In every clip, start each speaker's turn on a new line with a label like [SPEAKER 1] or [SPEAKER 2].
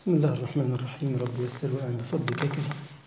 [SPEAKER 1] بسم الله الرحمن الرحيم رب يسر وأعن بفضلك كريم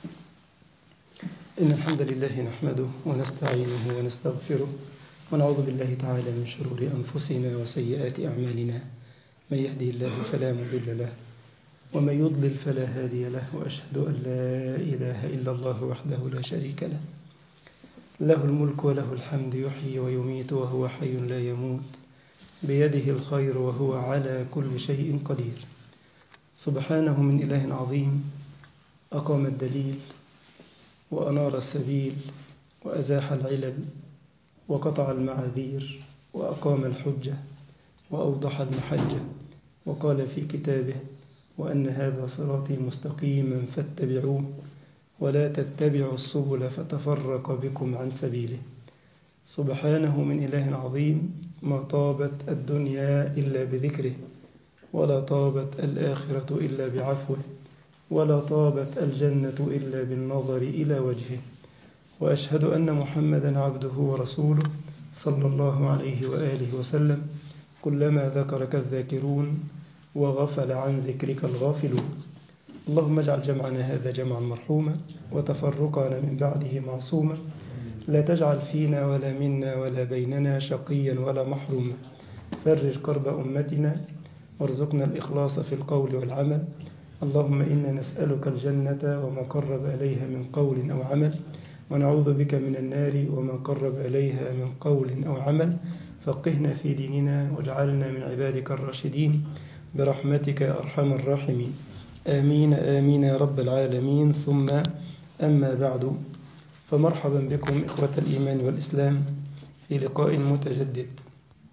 [SPEAKER 1] إن الحمد لله نحمده ونستعينه ونستغفره ونعوذ بالله تعالى من شرور أنفسنا وسيئات أعمالنا من يهدي الله فلا مضل له ومن يضلل فلا هادي له وأشهد أن لا إله إلا الله وحده لا شريك له له الملك وله الحمد يحيي ويميت وهو حي لا يموت بيده الخير وهو على كل شيء قدير سبحانه من إله عظيم أقام الدليل وأنار السبيل وأزاح العلل وقطع المعاذير وأقام الحجة وأوضح المحجة وقال في كتابه وأن هذا صراطي مستقيما فاتبعوه ولا تتبعوا السبل فتفرق بكم عن سبيله سبحانه من إله عظيم ما طابت الدنيا إلا بذكره ولا طابت الآخرة إلا بعفوه ولا طابت الجنة إلا بالنظر إلى وجهه وأشهد أن محمدا عبده ورسوله صلى الله عليه وآله وسلم كلما ذكرك الذاكرون وغفل عن ذكرك الغافلون اللهم اجعل جمعنا هذا جمعا مرحوما وتفرقنا من بعده معصوما لا تجعل فينا ولا منا ولا بيننا شقيا ولا محروما فرج كرب أمتنا وارزقنا الإخلاص في القول والعمل اللهم إنا نسألك الجنة وما قرب إليها من قول أو عمل ونعوذ بك من النار وما قرب إليها من قول أو عمل فقهنا في ديننا واجعلنا من عبادك الراشدين برحمتك يا أرحم الراحمين آمين آمين يا رب العالمين ثم أما بعد فمرحبا بكم إخوة الإيمان والإسلام في لقاء متجدد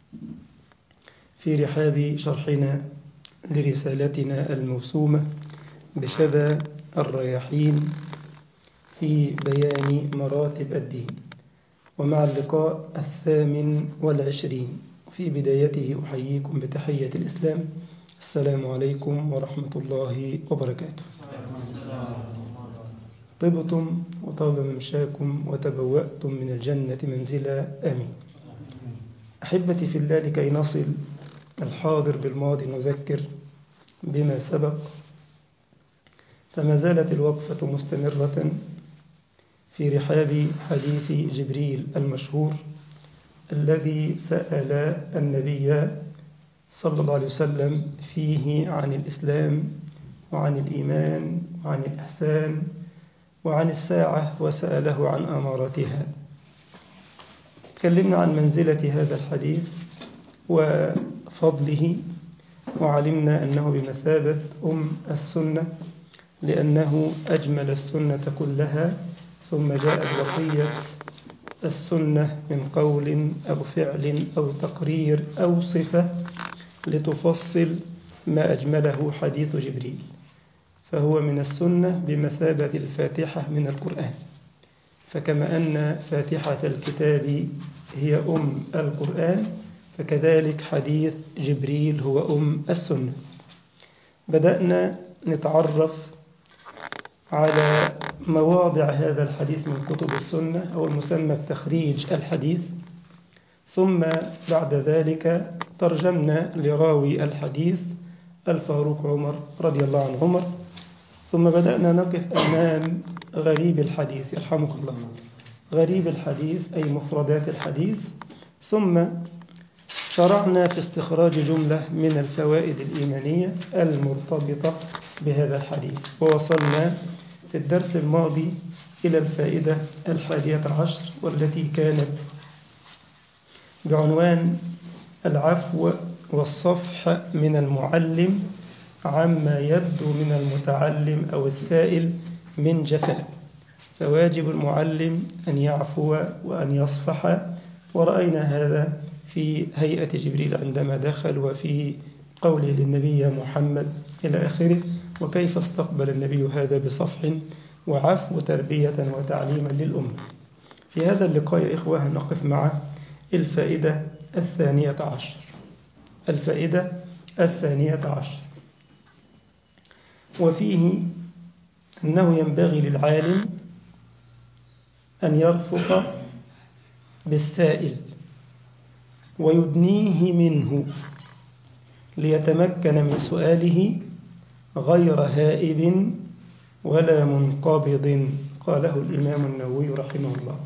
[SPEAKER 1] في رحاب شرحنا لرسالتنا الموسومة بشذا الرياحين في بيان مراتب الدين ومع اللقاء الثامن والعشرين في بدايته أحييكم بتحية الإسلام السلام عليكم ورحمة الله وبركاته طبتم وطاب ممشاكم وتبوأتم من الجنة منزلا آمين أحبتي في الله لكي نصل الحاضر بالماضي نذكر بما سبق فما زالت الوقفة مستمرة في رحاب حديث جبريل المشهور الذي سأل النبي صلى الله عليه وسلم فيه عن الإسلام وعن الإيمان وعن الإحسان وعن الساعة وسأله عن أمارتها تكلمنا عن منزلة هذا الحديث وفضله وعلمنا أنه بمثابة أم السنة لأنه أجمل السنة كلها ثم جاءت بقية السنة من قول أو فعل أو تقرير أو صفة لتفصل ما أجمله حديث جبريل فهو من السنة بمثابة الفاتحة من القرآن فكما أن فاتحة الكتاب هي أم القرآن فكذلك حديث جبريل هو أم السنة بدأنا نتعرف على مواضع هذا الحديث من كتب السنة أو المسمى بتخريج الحديث ثم بعد ذلك ترجمنا لراوي الحديث الفاروق عمر رضي الله عن عمر ثم بدأنا نقف أمام غريب الحديث يرحمك الله غريب الحديث أي مفردات الحديث ثم شرعنا في استخراج جملة من الفوائد الإيمانية المرتبطة بهذا الحديث ووصلنا في الدرس الماضي إلى الفائدة الحادية عشر والتي كانت بعنوان العفو والصفح من المعلم عما يبدو من المتعلم أو السائل من جفاء فواجب المعلم أن يعفو وأن يصفح ورأينا هذا في هيئة جبريل عندما دخل وفي قوله للنبي يا محمد إلى آخره وكيف استقبل النبي هذا بصفح وعفو تربية وتعليما للأمة في هذا اللقاء يا إخوة نقف مع الفائدة الثانية عشر الفائدة الثانية عشر وفيه أنه ينبغي للعالم أن يرفق بالسائل ويدنيه منه ليتمكن من سؤاله غير هائب ولا منقبض قاله الإمام النووي رحمه الله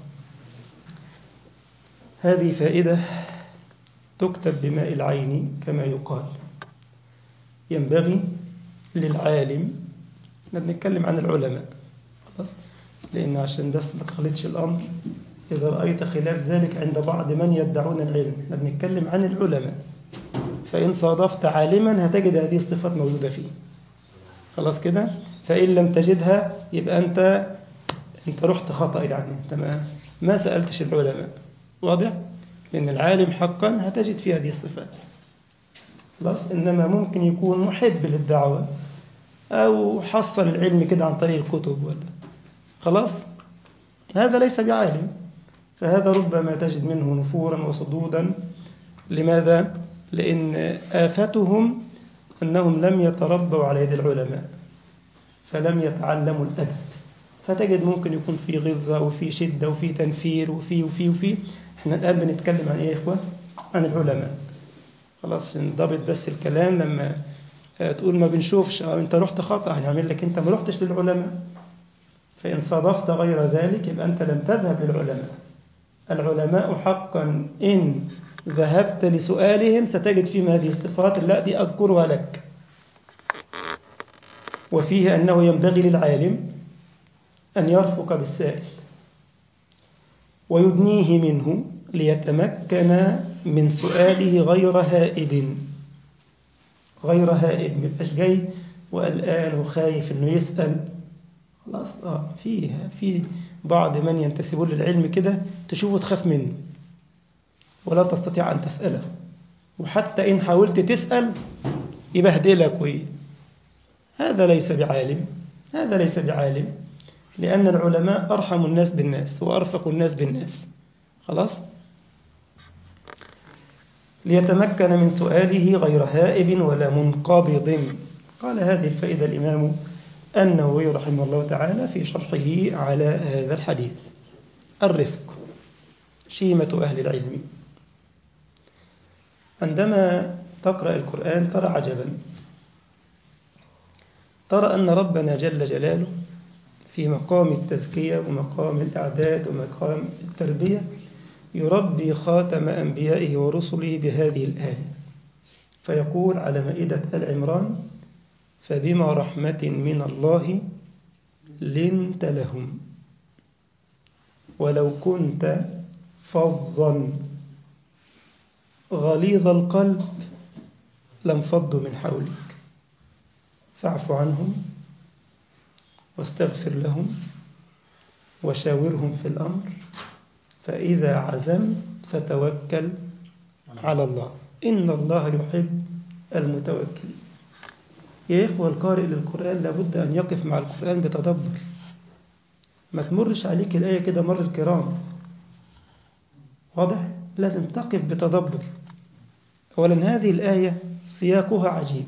[SPEAKER 1] هذه فائدة تكتب بماء العين كما يقال ينبغي للعالم احنا بنتكلم عن العلماء خلاص لأن عشان بس ما تخلطش الأمر إذا رأيت خلاف ذلك عند بعض من يدعون العلم احنا بنتكلم عن العلماء فإن صادفت عالما هتجد هذه الصفات موجودة فيه خلاص كده فإن لم تجدها يبقى أنت أنت رحت خطأ يعني أنت ما ما سألتش العلماء واضح؟ لأن العالم حقا هتجد فيه هذه الصفات خلاص إنما ممكن يكون محب للدعوة أو حصل العلم كده عن طريق الكتب ولا خلاص هذا ليس بعالم فهذا ربما تجد منه نفورا وصدودا لماذا؟ لأن آفتهم أنهم لم يتربوا على يد العلماء فلم يتعلموا الأدب فتجد ممكن يكون في غضة وفي شدة وفي تنفير وفي وفي وفي احنا الآن بنتكلم عن إيه يا إخوة؟ عن العلماء خلاص نضبط بس الكلام لما تقول ما بنشوفش أو أنت رحت خطأ هنعمل لك أنت ما رحتش للعلماء فإن صادفت غير ذلك يبقى أنت لم تذهب للعلماء العلماء حقا إن ذهبت لسؤالهم ستجد فيهم هذه الصفات التي أذكرها لك وفيه أنه ينبغي للعالم أن يرفق بالسائل ويدنيه منه ليتمكن من سؤاله غير هائب غير هائب ما يبقاش جاي وقلقان وخايف انه يسأل خلاص اه في في بعض من ينتسبون للعلم كده تشوفه تخاف منه ولا تستطيع أن تسأله وحتى إن حاولت تسأل يبهدلك وي هذا ليس بعالم هذا ليس بعالم لأن العلماء أرحم الناس بالناس وأرفق الناس بالناس خلاص ليتمكن من سؤاله غير هائب ولا منقبض قال هذه الفائدة الإمام النووي رحمه الله تعالى في شرحه على هذا الحديث الرفق شيمة أهل العلم عندما تقرأ القرآن ترى عجبا ترى أن ربنا جل جلاله في مقام التزكية ومقام الإعداد ومقام التربية يربي خاتم أنبيائه ورسله بهذه الآية فيقول على مائدة العمران فبما رحمة من الله لنت لهم ولو كنت فظا غليظ القلب لانفضوا من حولك فاعف عنهم واستغفر لهم وشاورهم في الأمر فإذا عزمت فتوكل على الله إن الله يحب المتوكلين يا إخوة القارئ للقرآن لابد أن يقف مع القرآن بتدبر ما تمرش عليك الآية كده مر الكرام واضح؟ لازم تقف بتدبر أولا هذه الآية سياقها عجيب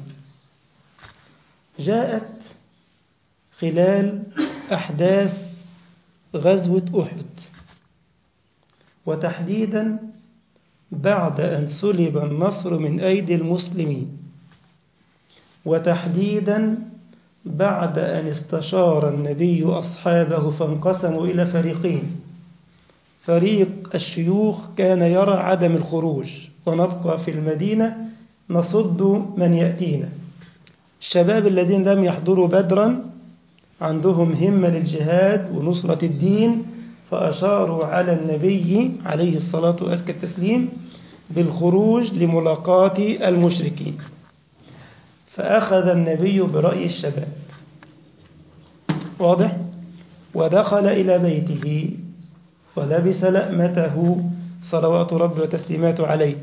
[SPEAKER 1] جاءت خلال أحداث غزوة أحد وتحديدا بعد أن سلب النصر من أيدي المسلمين وتحديدا بعد أن استشار النبي أصحابه فانقسموا إلى فريقين فريق الشيوخ كان يرى عدم الخروج ونبقى في المدينة نصد من يأتينا الشباب الذين لم يحضروا بدرا عندهم همة للجهاد ونصرة الدين فأشاروا على النبي عليه الصلاة وأزكى التسليم بالخروج لملاقاة المشركين فأخذ النبي برأي الشباب واضح ودخل إلى بيته ولبس لأمته صلوات ربي وتسليماته عليه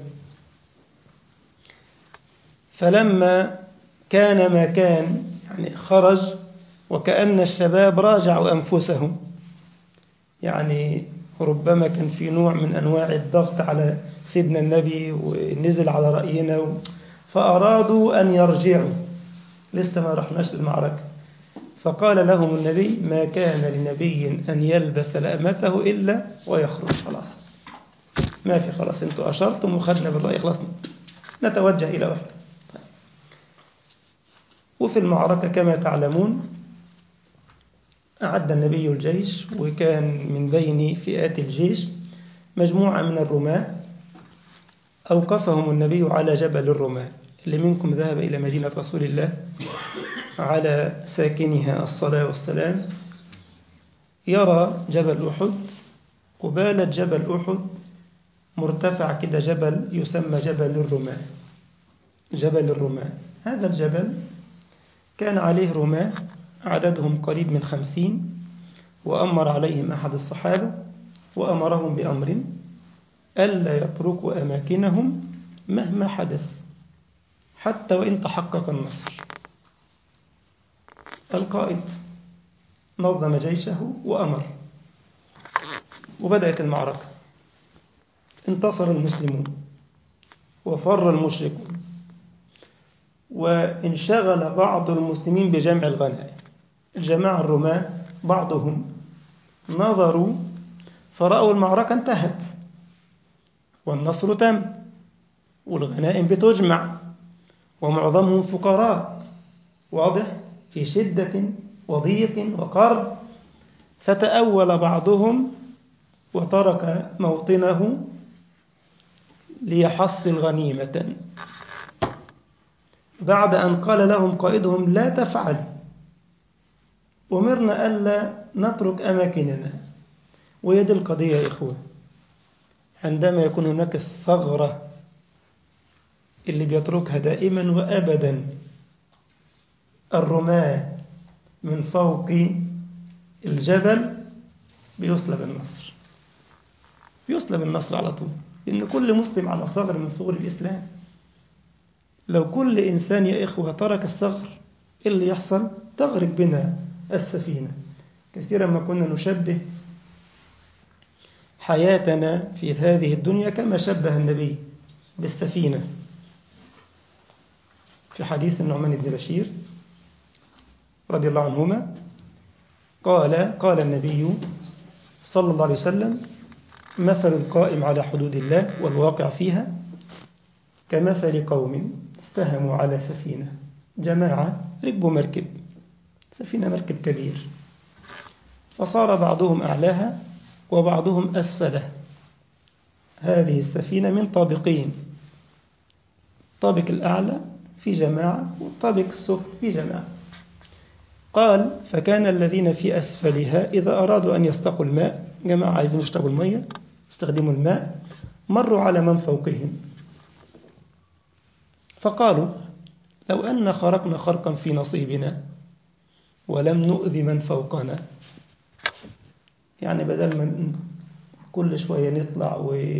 [SPEAKER 1] فلما كان ما كان يعني خرج وكأن الشباب راجعوا أنفسهم يعني ربما كان في نوع من أنواع الضغط على سيدنا النبي ونزل على رأينا فأرادوا أن يرجعوا لسه ما رحناش المعركة فقال لهم النبي ما كان لنبي أن يلبس لأمته إلا ويخرج خلاص ما في خلاص انتوا أشرتم وخدنا بالرأي خلاص نتوجه إلى أخرى وفي المعركة كما تعلمون أعد النبي الجيش وكان من بين فئات الجيش مجموعة من الرماة أوقفهم النبي على جبل الرماة اللي منكم ذهب إلى مدينة رسول الله على ساكنها الصلاة والسلام يرى جبل أحد قبالة جبل أحد مرتفع كده جبل يسمى جبل الرماة جبل الرماة هذا الجبل كان عليه رماة عددهم قريب من خمسين وأمر عليهم أحد الصحابة وأمرهم بأمر ألا يتركوا أماكنهم مهما حدث حتى وإن تحقق النصر القائد نظم جيشه وأمر وبدأت المعركة انتصر المسلمون وفر المشركون وانشغل بعض المسلمين بجمع الغنائم الجماعة الرماة بعضهم نظروا فرأوا المعركة انتهت والنصر تم والغنائم بتجمع ومعظمهم فقراء واضح في شدة وضيق وقرب فتأول بعضهم وترك موطنه ليحصل غنيمة بعد أن قال لهم قائدهم لا تفعل أمرنا ألا نترك أماكننا ويد القضية يا إخوة عندما يكون هناك الثغرة اللي بيتركها دائما وأبدا الرماة من فوق الجبل بيصلب النصر بيصلب النصر على طول إن كل مسلم على ثغر من ثغور الإسلام لو كل إنسان يا إخوة ترك الثغر إيه اللي يحصل تغرق بنا السفينة كثيرا ما كنا نشبه حياتنا في هذه الدنيا كما شبه النبي بالسفينة في حديث النعمان بن بشير رضي الله عنهما قال قال النبي صلى الله عليه وسلم مثل القائم على حدود الله والواقع فيها كمثل قوم استهموا على سفينة جماعة ركبوا مركب سفينة مركب كبير فصار بعضهم أعلاها وبعضهم أسفله هذه السفينة من طابقين الطابق الأعلى في جماعة والطابق السفل في جماعة قال فكان الذين في أسفلها إذا أرادوا أن يستقوا الماء جماعة عايزين يشربوا المية استخدموا الماء مروا على من فوقهم فقالوا لو أن خرقنا خرقا في نصيبنا ولم نؤذي من فوقنا يعني بدل ما كل شوية نطلع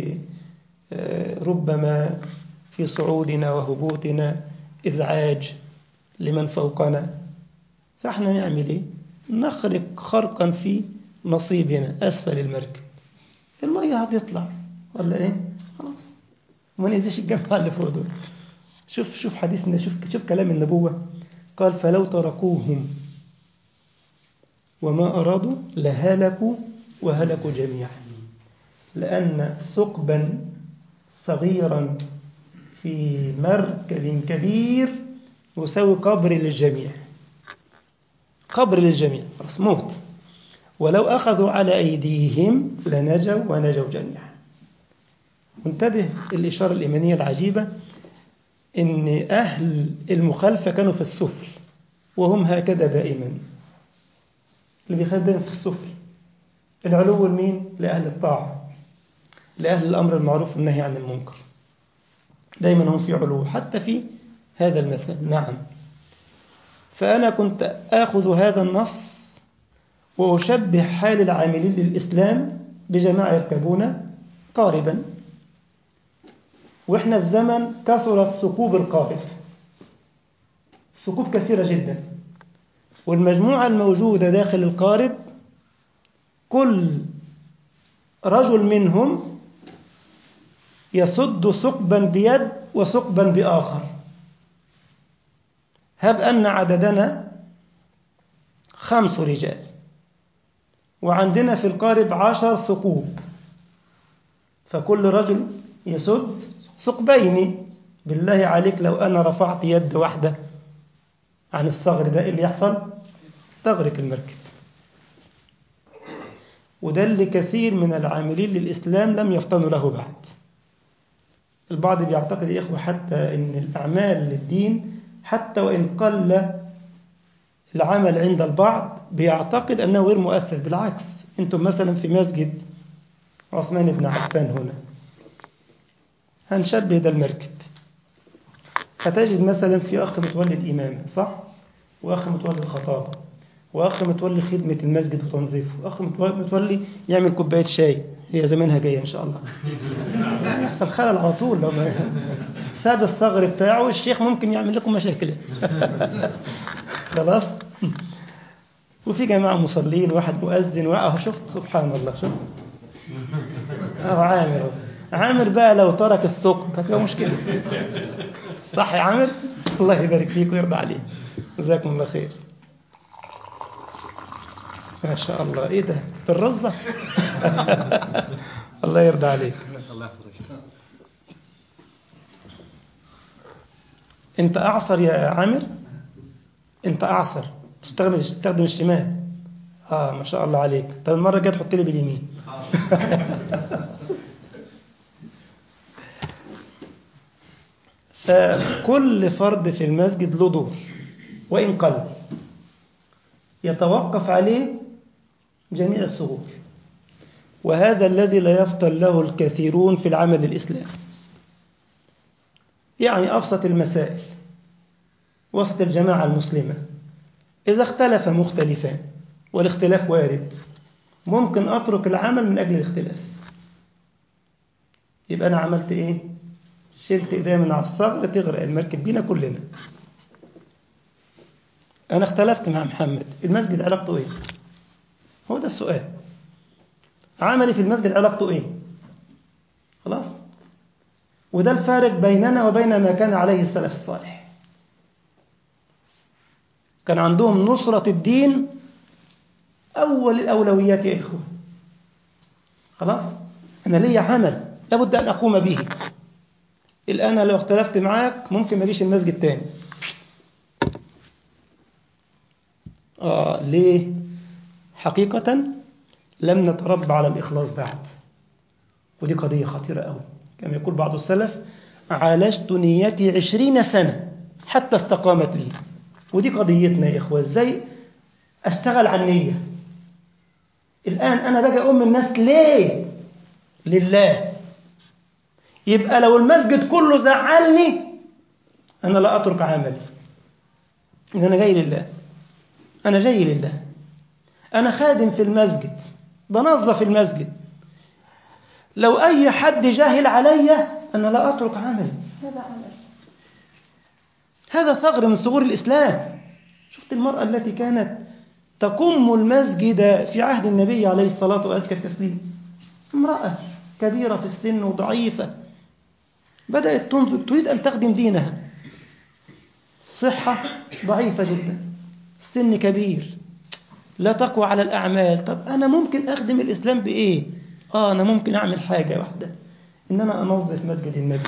[SPEAKER 1] وربما في صعودنا وهبوطنا إزعاج لمن فوقنا فاحنا نعمل ايه نخرق خرقا في نصيبنا أسفل المركب المية هتطلع ولا ايه خلاص وما نأذيش الجماعة اللي فوق دول شوف شوف حديثنا شوف شوف كلام النبوة قال فلو تركوهم وما أرادوا لهلكوا وهلكوا جميعا لأن ثقبا صغيرا في مركب كبير يساوي قبر للجميع قبر للجميع خلاص موت ولو أخذوا على أيديهم لنجوا ونجوا جميعا وانتبه الإشارة الإيمانية العجيبة إن أهل المخالفة كانوا في السفل وهم هكذا دائما اللي بيخالف دائما في السفل العلو لمين؟ لأهل الطاعة لأهل الأمر المعروف والنهي عن المنكر دائما هم في علو حتى في هذا المثل نعم فأنا كنت آخذ هذا النص وأشبه حال العاملين للإسلام بجماعة يركبون قاربا وإحنا في زمن كثرت ثقوب القارب ثقوب كثيرة جدا والمجموعة الموجودة داخل القارب كل رجل منهم يسد ثقبا بيد وثقبا بآخر هب أن عددنا خمس رجال وعندنا في القارب عشر ثقوب فكل رجل يسد ثقبين بالله عليك لو أنا رفعت يد واحدة عن الثغر ده إيه اللي يحصل تغرق المركب وده اللي كثير من العاملين للإسلام لم يفطنوا له بعد البعض بيعتقد يا إخوة حتى أن الأعمال للدين حتى وإن قل العمل عند البعض بيعتقد أنه غير مؤثر بالعكس أنتم مثلا في مسجد عثمان بن عفان هنا هنشبه ده المركب فتجد مثلا في أخ متولي الإمامة صح؟ وأخ متولي الخطابة وأخ متولي خدمة المسجد وتنظيفه وأخ متولي يعمل كوباية شاي هي زمانها جاية إن شاء الله يحصل خلل على طول لو ساب الثغر بتاعه الشيخ ممكن يعمل لكم مشاكل خلاص وفي جماعة مصلين واحد مؤذن وأهو شفت سبحان الله شفت أهو عامر عامر بقى لو ترك الثقب هتبقى مشكلة صح يا عامر الله يبارك فيك ويرضى عليك جزاكم الله خير ما شاء الله ايه ده بالرزة الله يرضى عليك انت اعصر يا عامر انت اعصر تستخدم تستخدم الشمال اه ما شاء الله عليك طب المره الجايه تحط لي باليمين فكل فرد في المسجد له دور وان قل يتوقف عليه جميع الثغور وهذا الذي لا يفطن له الكثيرون في العمل الإسلامي يعني أبسط المسائل وسط الجماعة المسلمة إذا اختلف مختلفان والاختلاف وارد ممكن أترك العمل من أجل الاختلاف يبقى أنا عملت إيه؟ شلت إيديا من على الثغر تغرق المركب بينا كلنا أنا اختلفت مع محمد المسجد علاقته إيه؟ هو ده السؤال عملي في المسجد علاقته إيه؟ خلاص؟ وده الفارق بيننا وبين ما كان عليه السلف الصالح كان عندهم نصرة الدين أول الأولويات يا إخوة خلاص؟ أنا لي عمل لابد أن أقوم به الآن لو اختلفت معاك ممكن ما أجيش المسجد تاني آه ليه؟ حقيقة لم نتربى على الإخلاص بعد ودي قضية خطيرة قوي كما يقول بعض السلف عالجت نيتي عشرين سنة حتى استقامت لي ودي قضيتنا يا إخوة إزاي أشتغل على النية الآن أنا باجي أقوم الناس ليه لله يبقى لو المسجد كله زعلني أنا لا أترك عملي إن أنا جاي لله أنا جاي لله أنا خادم في المسجد بنظف المسجد لو أي حد جاهل علي أنا لا أترك عملي هذا عمل هذا ثغر من ثغور الإسلام شفت المرأة التي كانت تقم المسجد في عهد النبي عليه الصلاة وأزكى التسليم امرأة كبيرة في السن وضعيفة بدأت تنظر تريد أن تخدم دينها صحة ضعيفة جدا السن كبير لا تقوى على الأعمال طب أنا ممكن أخدم الإسلام بإيه آه أنا ممكن أعمل حاجة واحدة إن أنا أنظف مسجد النبي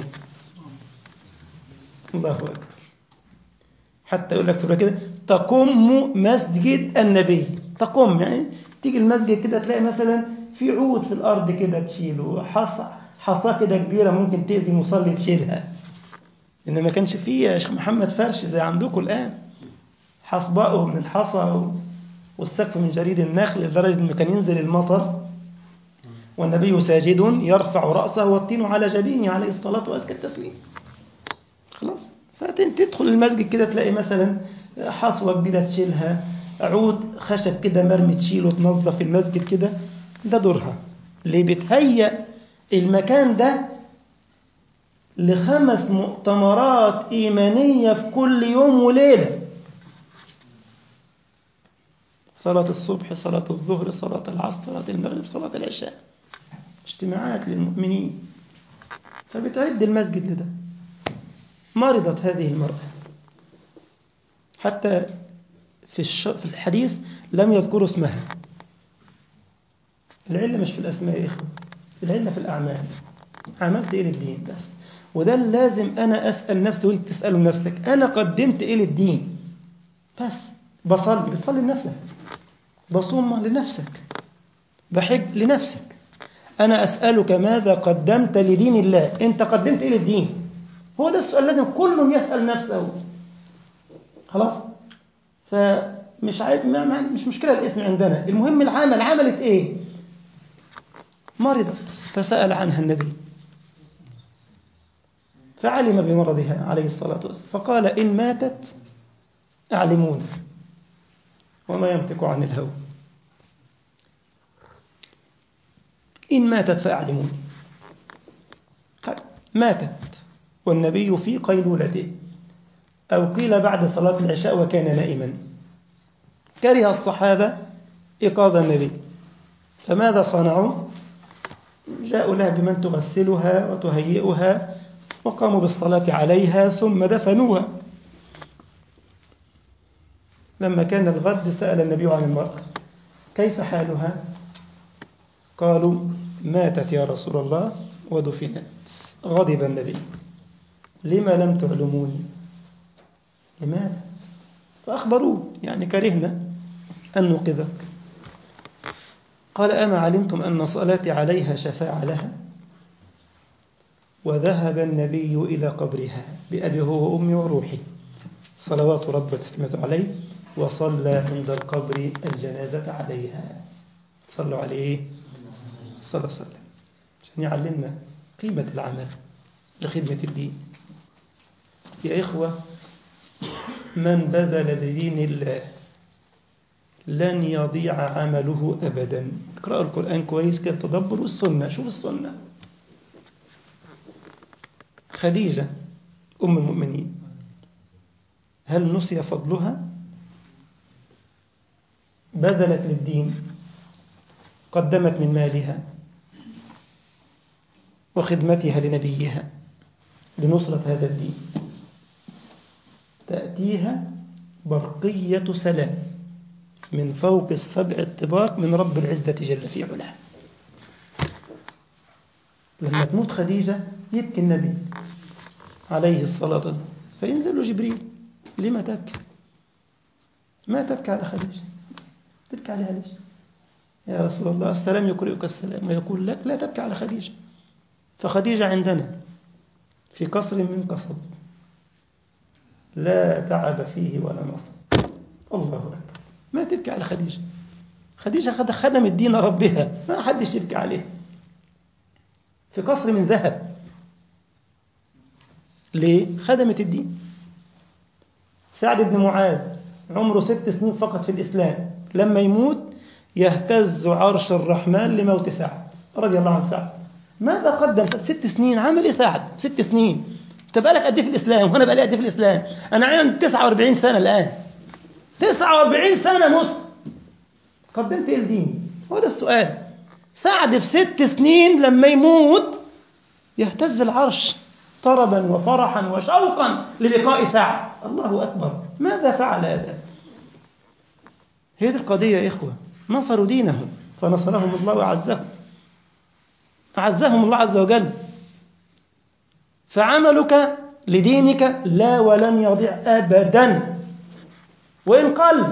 [SPEAKER 1] الله أكبر حتى يقول لك في كده تقم مسجد النبي تقم يعني تيجي المسجد كده تلاقي مثلا في عود في الأرض كده تشيله حصى حصى كده كبيرة ممكن تأذي مصلي تشيلها إن ما كانش فيه يا شيخ محمد فرش زي عندكم الآن حصباءه من الحصى والسقف من جريد النخل لدرجة أنه كان ينزل المطر والنبي ساجد يرفع رأسه والطين على جبينه عليه الصلاة وأزكى التسليم خلاص فتدخل المسجد كده تلاقي مثلا حصوة كبيرة تشيلها عود خشب كده مرمي تشيله تنظف المسجد كده ده دورها اللي بتهيأ المكان ده لخمس مؤتمرات إيمانية في كل يوم وليلة صلاة الصبح صلاة الظهر صلاة العصر صلاة المغرب صلاة العشاء اجتماعات للمؤمنين فبتعد المسجد لده مرضت هذه المرأة حتى في, الش... في الحديث لم يذكروا اسمها العلة مش في الأسماء يا إخوة العلة في الأعمال عملت إيه للدين بس وده لازم أنا أسأل نفسي وأنت تسأله نفسك أنا قدمت إيه للدين بس بصلي بتصلي لنفسك بصوم لنفسك بحج لنفسك أنا أسألك ماذا قدمت لدين الله أنت قدمت إيه للدين هو ده السؤال لازم كل يسأل نفسه خلاص فمش عيب ما ما مش مشكلة الاسم عندنا المهم العمل عملت إيه مرضت فسأل عنها النبي فعلم بمرضها عليه الصلاة والسلام فقال إن ماتت أعلمون وما ينطق عن الهوى إن ماتت فأعلمون ماتت والنبي في قيلولته أو قيل بعد صلاة العشاء وكان نائما كره الصحابة إيقاظ النبي فماذا صنعوا جاءوا لها بمن تغسلها وتهيئها وقاموا بالصلاة عليها ثم دفنوها لما كان الغد سأل النبي عن المرأة كيف حالها قالوا ماتت يا رسول الله ودفنت غضب النبي لما لم تعلموني لماذا فأخبروه يعني كرهنا أن نوقظك قال أما علمتم أن صلاتي عليها شفاعة لها وذهب النبي إلى قبرها بأبي هو وأمي وروحي صلوات رب وتسليمته عليه وصلى عند القبر الجنازة عليها صلوا عليه صلى الله عليه وسلم عشان يعلمنا قيمة العمل لخدمة الدين يا إخوة من بذل لدين الله لن يضيع عمله أبدا اقرأوا القرآن كويس كده تدبروا السنة شوف السنة خديجة أم المؤمنين هل نسي فضلها بذلت للدين قدمت من مالها وخدمتها لنبيها لنصرة هذا الدين تأتيها برقية سلام من فوق السبع الطباق من رب العزة جل في علاه لما تموت خديجة يبكي النبي عليه الصلاة والسلام فينزل له جبريل لما تبكي ما تبكي على خديجة تبكي عليها ليش يا رسول الله السلام يقرئك السلام ويقول لك لا تبكي على خديجة فخديجة عندنا في قصر من قصب لا تعب فيه ولا نصب الله أكبر ما تبكي على خديجة خديجة خدمت دين ربها ما حدش يبكي عليها في قصر من ذهب ليه؟ خدمت الدين سعد بن معاذ عمره ست سنين فقط في الإسلام لما يموت يهتز عرش الرحمن لموت سعد رضي الله عن سعد ماذا قدم ست سنين عمل ايه سعد ست سنين انت بقالك قد ايه في الاسلام وانا بقالي قد ايه في الاسلام انا عندي 49 سنه الان 49 سنه مسلم قدمت ايه لدين هو ده السؤال سعد في ست سنين لما يموت يهتز العرش طربا وفرحا وشوقا للقاء سعد الله اكبر ماذا فعل هذا هي دي القضيه يا اخوه نصروا دينهم فنصرهم الله وعزهم أعزهم الله عز وجل فعملك لدينك لا ولن يضيع أبدا وإن قل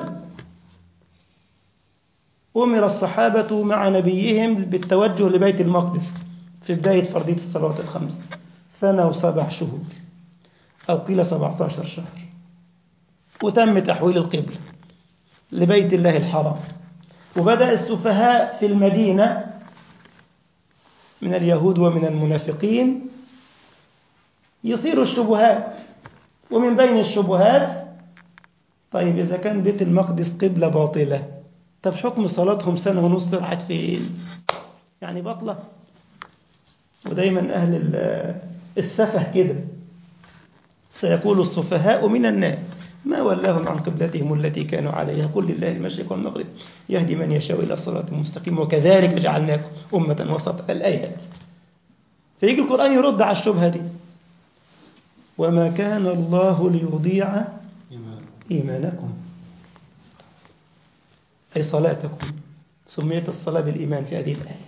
[SPEAKER 1] أمر الصحابة مع نبيهم بالتوجه لبيت المقدس في بداية فرضية الصلوات الخمس سنة وسبع شهور أو قيل سبعة عشر شهر وتم تحويل القبلة لبيت الله الحرام وبدأ السفهاء في المدينة من اليهود ومن المنافقين يثير الشبهات ومن بين الشبهات طيب إذا كان بيت المقدس قبلة باطلة طب حكم صلاتهم سنة ونص راحت فين يعني باطلة ودايما أهل السفه كده سيقول السفهاء من الناس ما ولاهم عن قبلتهم التي كانوا عليها قل لله المشرق والمغرب يهدي من يشاء إلى صراط مستقيم وكذلك جعلناكم أمة وسط الآيات فيجي القرآن يرد على الشبهة دي وما كان الله ليضيع إيمانكم أي صلاتكم سميت الصلاة بالإيمان في هذه الآية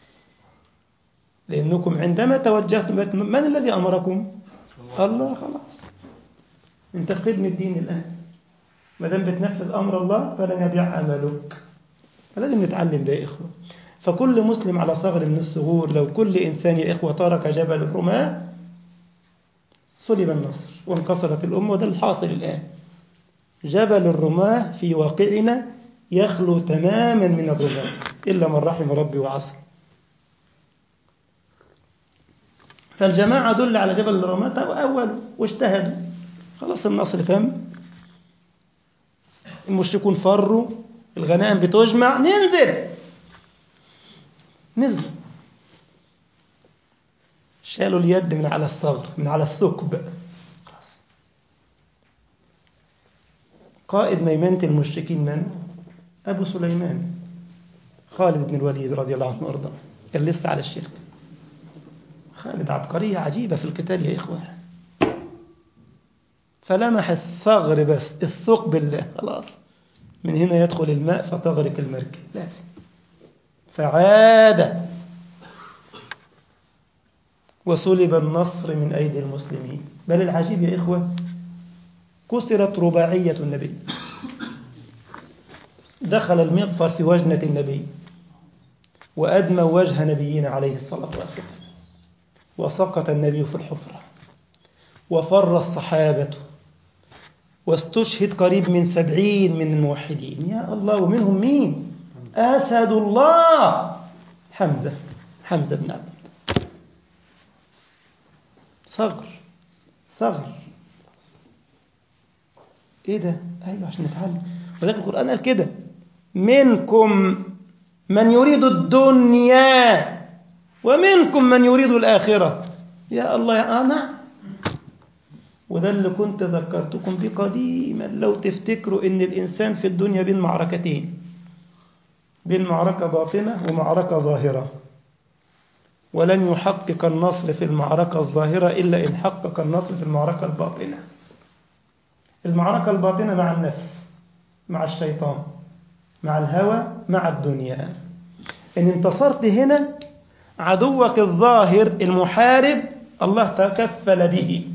[SPEAKER 1] لأنكم عندما توجهتم من الذي أمركم الله خلاص انت في خدمة الدين الآن ما دام بتنفذ امر الله فلن يضيع املك فلازم نتعلم ده يا اخوه فكل مسلم على ثغر من الثغور لو كل انسان يا اخوه ترك جبل الرماه صلب النصر وانكسرت الامه وده الحاصل الان جبل الرماه في واقعنا يخلو تماما من الرماه الا من رحم ربي وعصى فالجماعه دل على جبل الرماه اولوا واجتهدوا خلاص النصر تم المشركون فروا الغنائم بتجمع ننزل نزلوا شالوا اليد من على الثغر من على الثقب خلاص قائد ميمنة المشركين من؟ أبو سليمان خالد بن الوليد رضي الله عنه وارضاه كان لسه على الشرك خالد عبقرية عجيبة في القتال يا إخوة فلمح الثغر بس الثقب الله خلاص من هنا يدخل الماء فتغرق المركب لازم فعاد وسلب النصر من أيدي المسلمين بل العجيب يا إخوة كسرت رباعية النبي دخل المغفر في وجنة النبي وأدمى وجه نبينا عليه الصلاة والسلام وسقط النبي في الحفرة وفر الصحابة واستشهد قريب من سبعين من الموحدين يا الله ومنهم مين أسد الله حمزة حمزة بن عبد ثغر ثغر ايه ده ايوه عشان نتعلم ولكن القران قال كده منكم من يريد الدنيا ومنكم من يريد الاخره يا الله يا انا وده اللي كنت ذكرتكم به قديما لو تفتكروا ان الانسان في الدنيا بين معركتين بين معركه باطنه ومعركه ظاهره ولن يحقق النصر في المعركة الظاهرة إلا إن حقق النصر في المعركة الباطنة المعركة الباطنة مع النفس مع الشيطان مع الهوى مع الدنيا إن انتصرت هنا عدوك الظاهر المحارب الله تكفل به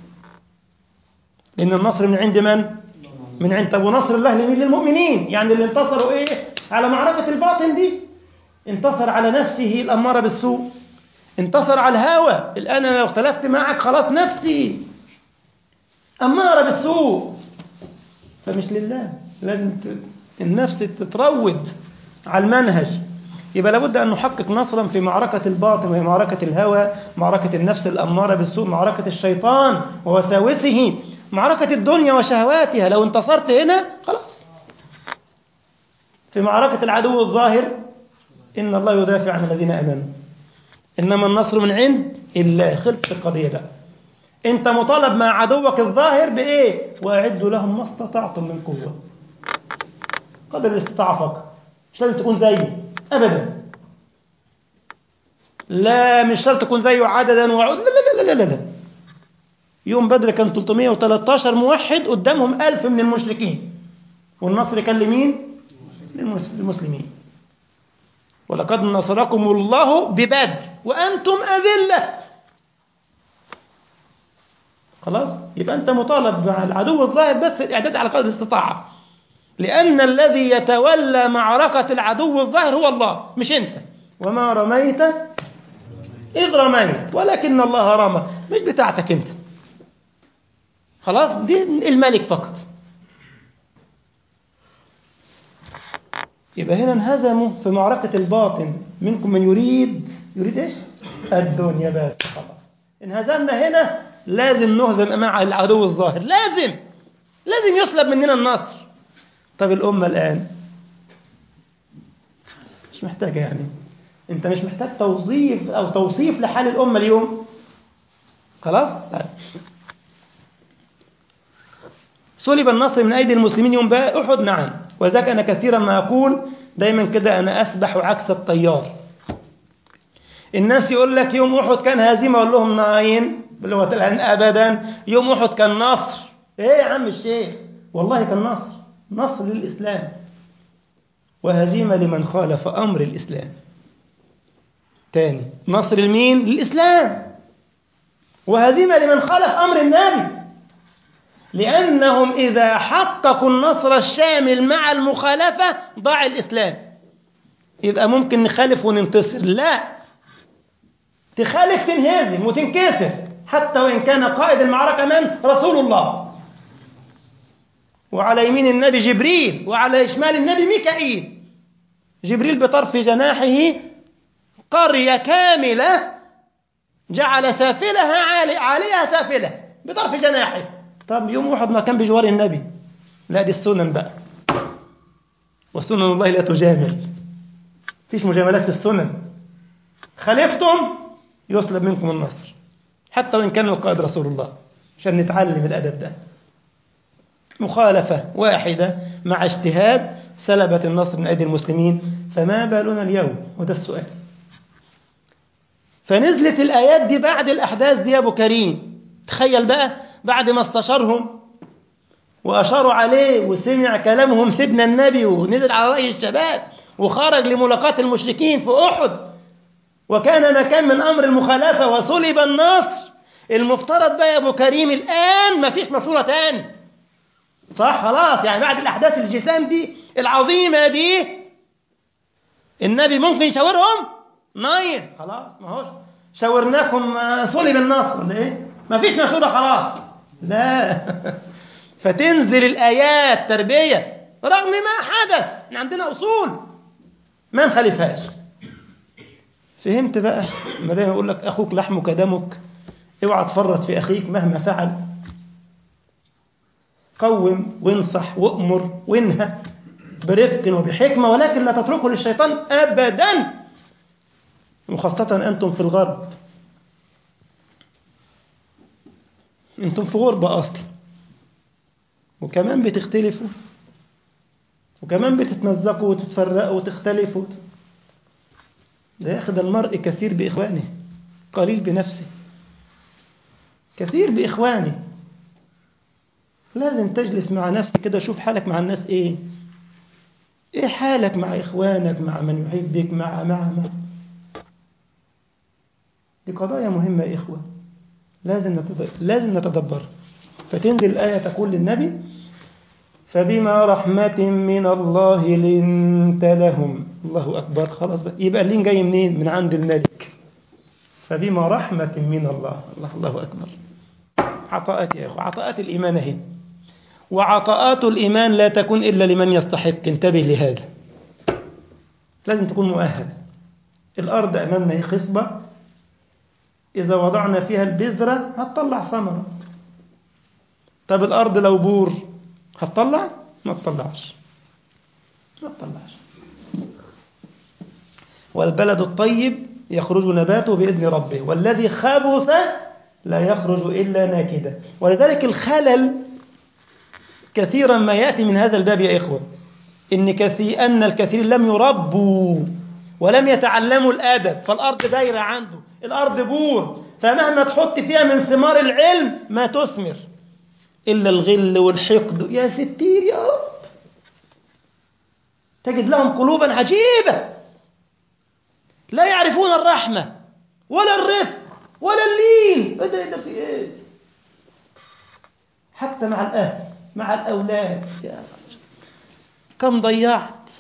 [SPEAKER 1] لأن النصر من عند من؟ من عند طب ونصر الله لمين؟ للمؤمنين يعني اللي انتصروا إيه؟ على معركة الباطن دي انتصر على نفسه الأمارة بالسوء انتصر على الهوى الآن أنا لو اختلفت معك خلاص نفسي أمارة بالسوء فمش لله لازم ت... النفس تتروض على المنهج يبقى لابد أن نحقق نصرا في معركة الباطن وهي معركة الهوى معركة النفس الأمارة بالسوء معركة الشيطان ووساوسه معركة الدنيا وشهواتها لو انتصرت هنا خلاص في معركة العدو الظاهر إن الله يدافع عن الذين آمنوا إنما النصر من عند الله خلصت القضية بقى أنت مطالب مع عدوك الظاهر بإيه؟ وأعدوا لهم ما استطعتم من قوة قدر الاستطاعة فقط مش لازم تكون زيه أبدا لا مش شرط تكون زيه عددا وعد لا لا لا لا لا يوم بدر كان 313 موحد قدامهم ألف من المشركين والنصر كان لمين؟ للمسلمين ولقد نصركم الله ببدر وأنتم أذلة خلاص يبقى أنت مطالب مع العدو الظاهر بس الإعداد على قدر الاستطاعة لأن الذي يتولى معركة العدو الظاهر هو الله مش أنت وما رميت إذ رميت ولكن الله رمى مش بتاعتك أنت خلاص دي الملك فقط يبقى هنا انهزموا في معركة الباطن منكم من يريد يريد ايش؟ الدنيا بس خلاص انهزمنا هنا لازم نهزم مع العدو الظاهر لازم لازم يسلب مننا النصر طب الأمة الآن مش محتاجة يعني أنت مش محتاج توظيف أو توصيف لحال الأمة اليوم خلاص؟ طيب سلب النصر من أيدي المسلمين يوم بقى أحد نعم وذاك أنا كثيرا ما أقول دايما كده أنا أسبح عكس التيار الناس يقول لك يوم أحد كان هزيمة أقول لهم ناين بلغة الآن أبدا يوم أحد كان نصر إيه يا عم الشيخ والله كان نصر نصر للإسلام وهزيمة لمن خالف أمر الإسلام تاني نصر لمين؟ للإسلام وهزيمة لمن خالف أمر النبي لأنهم إذا حققوا النصر الشامل مع المخالفة ضاع الإسلام يبقى ممكن نخالف وننتصر لا تخالف تنهزم وتنكسر حتى وإن كان قائد المعركة من؟ رسول الله وعلى يمين النبي جبريل وعلى شمال النبي ميكائيل جبريل بطرف جناحه قرية كاملة جعل سافلها عالي عليها سافلة بطرف جناحه طب يوم واحد ما كان بجوار النبي لا دي السنن بقى وسنن الله لا تجامل فيش مجاملات في السنن خالفتم يسلب منكم النصر حتى وإن كان القائد رسول الله عشان نتعلم الأدب ده مخالفة واحدة مع اجتهاد سلبت النصر من أيدي المسلمين فما بالنا اليوم وده السؤال فنزلت الآيات دي بعد الأحداث دي يا أبو كريم تخيل بقى بعد ما استشارهم وأشاروا عليه وسمع كلامهم سيدنا النبي ونزل على رأي الشباب وخرج لملاقاة المشركين في أحد وكان مكان من أمر المخالفة وصلب النصر المفترض بقى يا أبو كريم الآن ما فيش مشورة تاني صح خلاص يعني بعد الأحداث الجسام دي العظيمة دي النبي ممكن يشاورهم ناين خلاص ما هوش شاورناكم صلب النصر ولا ايه ما فيش مشورة خلاص لا فتنزل الآيات تربية رغم ما حدث احنا عندنا أصول ما نخالفهاش فهمت بقى ما دايما يقول لك أخوك لحمك دمك اوعى تفرط في أخيك مهما فعل قوم وانصح وأمر وانهى برفق وبحكمة ولكن لا تتركه للشيطان أبدا وخاصة أنتم في الغرب أنتم في غربة أصلا وكمان بتختلفوا وكمان بتتمزقوا وتتفرقوا وتختلفوا ده ياخد المرء كثير بإخوانه قليل بنفسه كثير بإخوانه لازم تجلس مع نفسك كده شوف حالك مع الناس ايه ايه حالك مع اخوانك مع من يحيط بك مع مع مع دي قضايا مهمة يا إخوة لازم نتدبر لازم نتدبر فتنزل الآية تقول للنبي فبما رحمة من الله لنت لهم الله أكبر خلاص بقى يبقى اللين جاي منين من عند الملك فبما رحمة من الله الله الله أكبر عطاءات يا إخوة عطاءات الإيمان أهي وعطاءات الإيمان لا تكون إلا لمن يستحق انتبه لهذا لازم تكون مؤهل الأرض أمامنا هي خصبة إذا وضعنا فيها البذرة هتطلع ثمرة طب الأرض لو بور هتطلع؟ ما تطلعش ما تطلعش والبلد الطيب يخرج نباته بإذن ربه والذي خبث لا يخرج إلا ناكدا ولذلك الخلل كثيرا ما يأتي من هذا الباب يا إخوة إن كثير أن الكثير لم يربوا ولم يتعلموا الأدب فالأرض دايرة عنده الأرض بور فمهما تحط فيها من ثمار العلم ما تثمر إلا الغل والحقد يا ستير يا رب تجد لهم قلوبا عجيبة لا يعرفون الرحمة ولا الرفق ولا اللين ايه ده ايه ده في ايه حتى مع الأهل مع الأولاد يا رب. كم ضيعت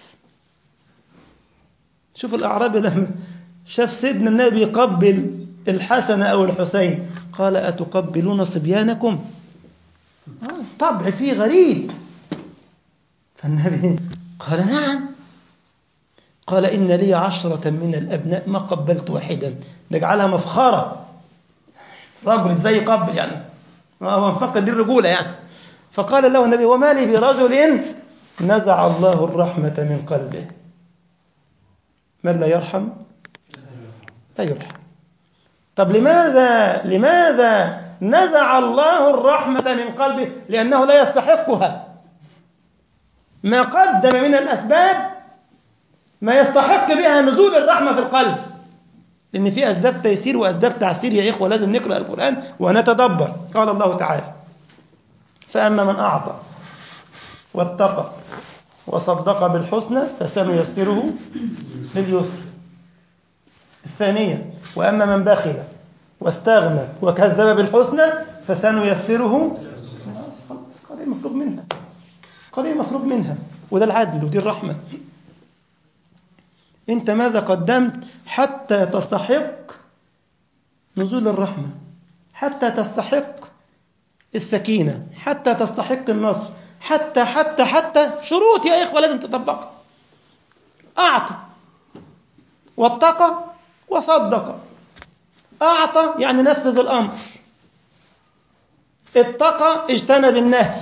[SPEAKER 1] شوف الأعرابي لما شاف سيدنا النبي يقبل الحسن أو الحسين قال أتقبلون صبيانكم طبع فيه غريب فالنبي قال نعم قال إن لي عشرة من الأبناء ما قبلت واحدا نجعلها مفخرة رجل ازاي يقبل يعني هو مفكر دي الرجولة يعني فقال له النبي وما لي برجل نزع الله الرحمة من قلبه من لا يرحم لا يرحم طب لماذا لماذا نزع الله الرحمة من قلبه لأنه لا يستحقها ما قدم من الأسباب ما يستحق بها نزول الرحمة في القلب لأن في أسباب تيسير وأسباب تعسير يا إخوة لازم نقرأ القرآن ونتدبر قال الله تعالى فأما من أعطى واتقى وصدق بالحسنى فسنيسره لليسر الثانية وأما من بخل واستغنى وكذب بالحسنى فسنيسره مفروغ منها قضية مفروغ منها وده العدل ودي الرحمة أنت ماذا قدمت حتى تستحق نزول الرحمة حتى تستحق السكينة حتى تستحق النصر حتى حتى حتى شروط يا إخوة لازم تطبقها أعطى واتقى وصدق أعطى يعني نفذ الأمر اتقى اجتنب النهي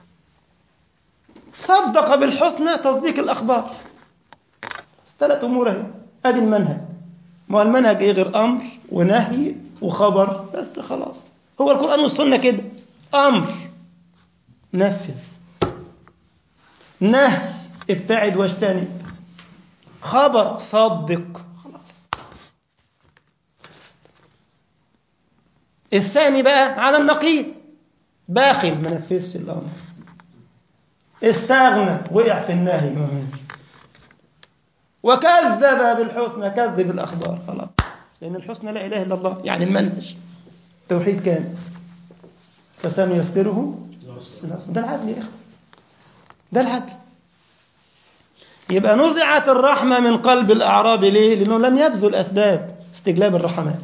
[SPEAKER 1] صدق بالحسنى تصديق الأخبار ثلاث أمور اهي أدي المنهج ما هو المنهج إيه غير أمر ونهي وخبر بس خلاص هو القرآن والسنة كده أمر نفذ نهي ابتعد واجتنب خبر صدق خلاص الثاني بقى على النقيض باخل ما نفذش الامر استغنى وقع في النهي وكذب بالحسنى كذب الاخبار خلاص لان الحسنى لا اله الا الله يعني المنهج توحيد كامل فسنيسره ده العدل يا اخوه ده العدل يبقى نزعت الرحمه من قلب الاعراب ليه لانه لم يبذل اسباب استجلاب الرحمات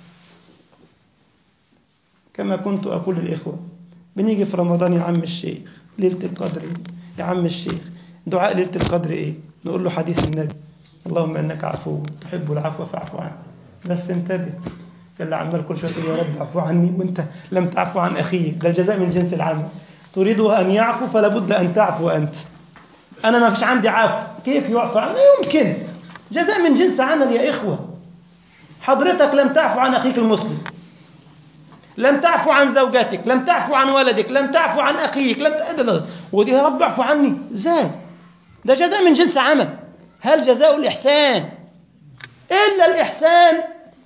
[SPEAKER 1] كما كنت أقول للإخوة بنيجي في رمضان يا عم الشيخ ليلة القدر إيه؟ يا عم الشيخ دعاء ليلة القدر إيه نقول له حديث النبي اللهم إنك عفو تحب العفو فاعف عنه بس انتبه اللي عمال كل شويه تقول يا رب عفو عني وانت لم تعفو عن اخيك ده الجزاء من جنس العمل تريده ان يعفو فلا بد ان تعفو انت انا ما فيش عندي عفو كيف يعفو عني يمكن جزاء من جنس عمل يا اخوه حضرتك لم تعفو عن اخيك المسلم لم تعفو عن زوجتك لم تعفو عن ولدك لم تعفو عن أخيك لم ت... ودي يا رب اعفو عني ازاي ده جزاء من جنس عمل هل جزاء الإحسان إلا الإحسان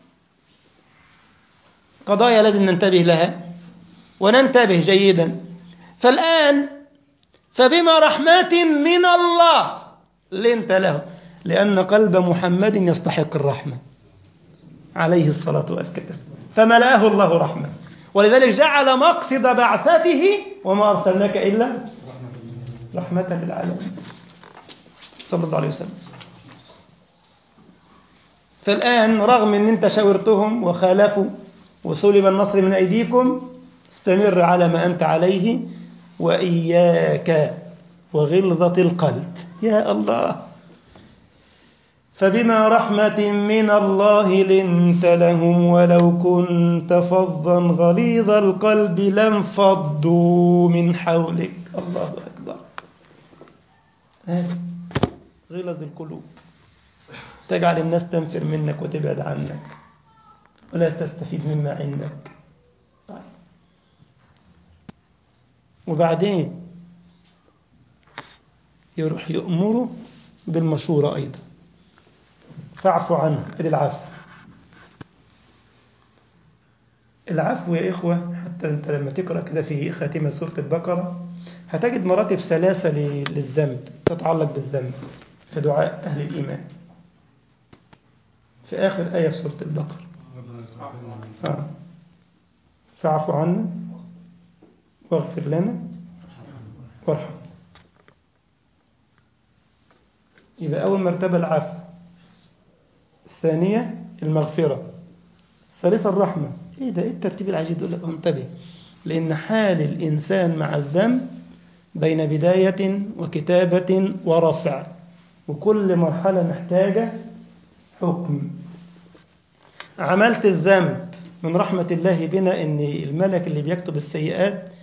[SPEAKER 1] قضايا لازم ننتبه لها وننتبه جيدا فالآن فبما رحمة من الله لنت له لأن قلب محمد يستحق الرحمة عليه الصلاة والسلام فملأه الله رحمة ولذلك جعل مقصد بعثته وما أرسلناك إلا رحمة للعالمين صلى الله عليه وسلم فالآن رغم أن أنت شاورتهم وخالفوا وسلب النصر من أيديكم استمر على ما أنت عليه وإياك وغلظة القلب يا الله فبما رحمة من الله لنت لهم ولو كنت فظا غليظ القلب لانفضوا من حولك الله أكبر غلظ القلوب تجعل الناس تنفر منك وتبعد عنك ولا تستفيد مما عندك طيب. وبعدين يروح يأمره بالمشورة أيضا فاعفوا عنه ادي العفو العفو يا إخوة حتى أنت لما تقرأ كده في خاتمة سورة البقرة هتجد مراتب ثلاثة للذنب تتعلق بالذنب في دعاء أهل الإيمان في آخر آية في سورة البقرة آه. فاعف عنا واغفر لنا وارحم يبقى أول مرتبة العفو الثانية المغفرة الثالثة الرحمة إيه ده إيه الترتيب العجيب يقول لك انتبه لأن حال الإنسان مع الذنب بين بداية وكتابة ورفع وكل مرحلة محتاجة حكم عملت الذنب من رحمة الله بنا أن الملك اللي بيكتب السيئات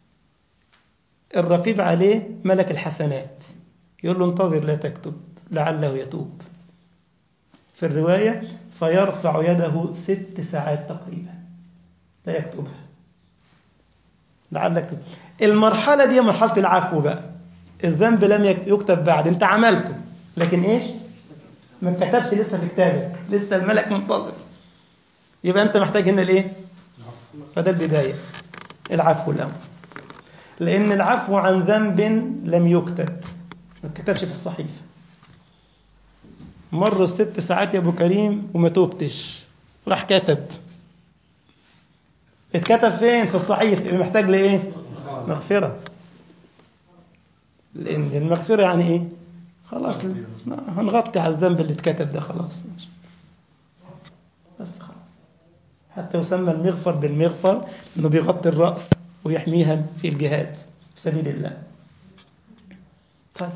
[SPEAKER 1] الرقيب عليه ملك الحسنات يقول له انتظر لا تكتب لعله يتوب في الرواية فيرفع يده ست ساعات تقريبا لا يكتبها لعلك تتوب المرحلة دي مرحلة العفو بقى الذنب لم يكتب بعد انت عملته لكن ايش ما كتبش لسه في كتابك لسه الملك منتظر يبقى انت محتاج هنا الايه فده البداية العفو الأول لأن العفو عن ذنب لم يكتب ما كتبش في الصحيفة مروا الست ساعات يا أبو كريم وما توبتش راح كتب اتكتب فين في الصحيفة يبقى محتاج لإيه مغفرة لأن المغفرة يعني إيه خلاص هنغطي على الذنب اللي اتكتب ده خلاص بس خلاص حتى يسمى المغفر بالمغفر انه بيغطي الرأس ويحميها في الجهاد في سبيل الله طيب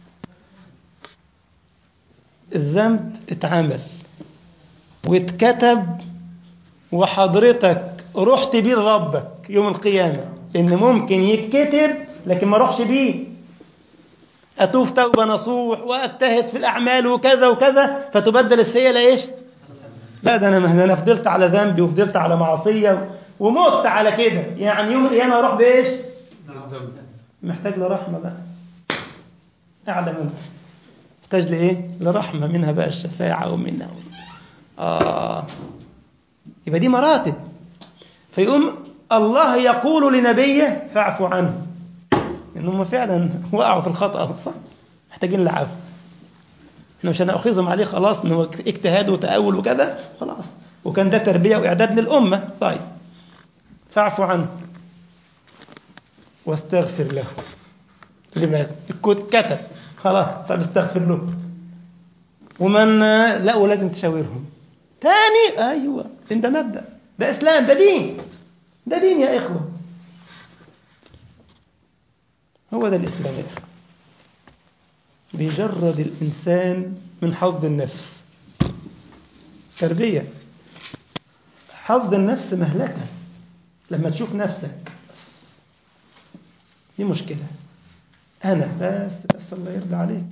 [SPEAKER 1] الذنب اتعمل واتكتب وحضرتك رحت بيه لربك يوم القيامة لأن ممكن يتكتب لكن ما اروحش بيه أتوب توبة نصوح وأجتهد في الأعمال وكذا وكذا فتبدل السيئة لإيش؟ لا ده أنا ما أنا فضلت على ذنبي وفضلت على معصية ومت على كده يعني يوم القيامة أروح بإيش؟ محتاج لرحمة بقى أعلم أنت محتاج لإيه؟ لرحمة منها بقى الشفاعة ومنها آه يبقى دي مراتب فيقوم الله يقول لنبيه فاعفو عنه إنهم فعلا وقعوا في الخطأ صح؟ محتاجين العفو احنا مش هنأخذهم عليه خلاص انه اجتهاد وتأول وكذا خلاص وكان ده تربية وإعداد للأمة طيب فاعفو عنه واستغفر له لما كتب خلاص طب استغفر له ومن لا ولازم تشاورهم تاني ايوه انت مبدا ده اسلام ده دين ده دين يا اخوه هو ده الاسلام يا اخوه بيجرد الانسان من حظ النفس تربيه حظ النفس مهلكه لما تشوف نفسك بس دي مشكله انا بس بس الله يرضى عليك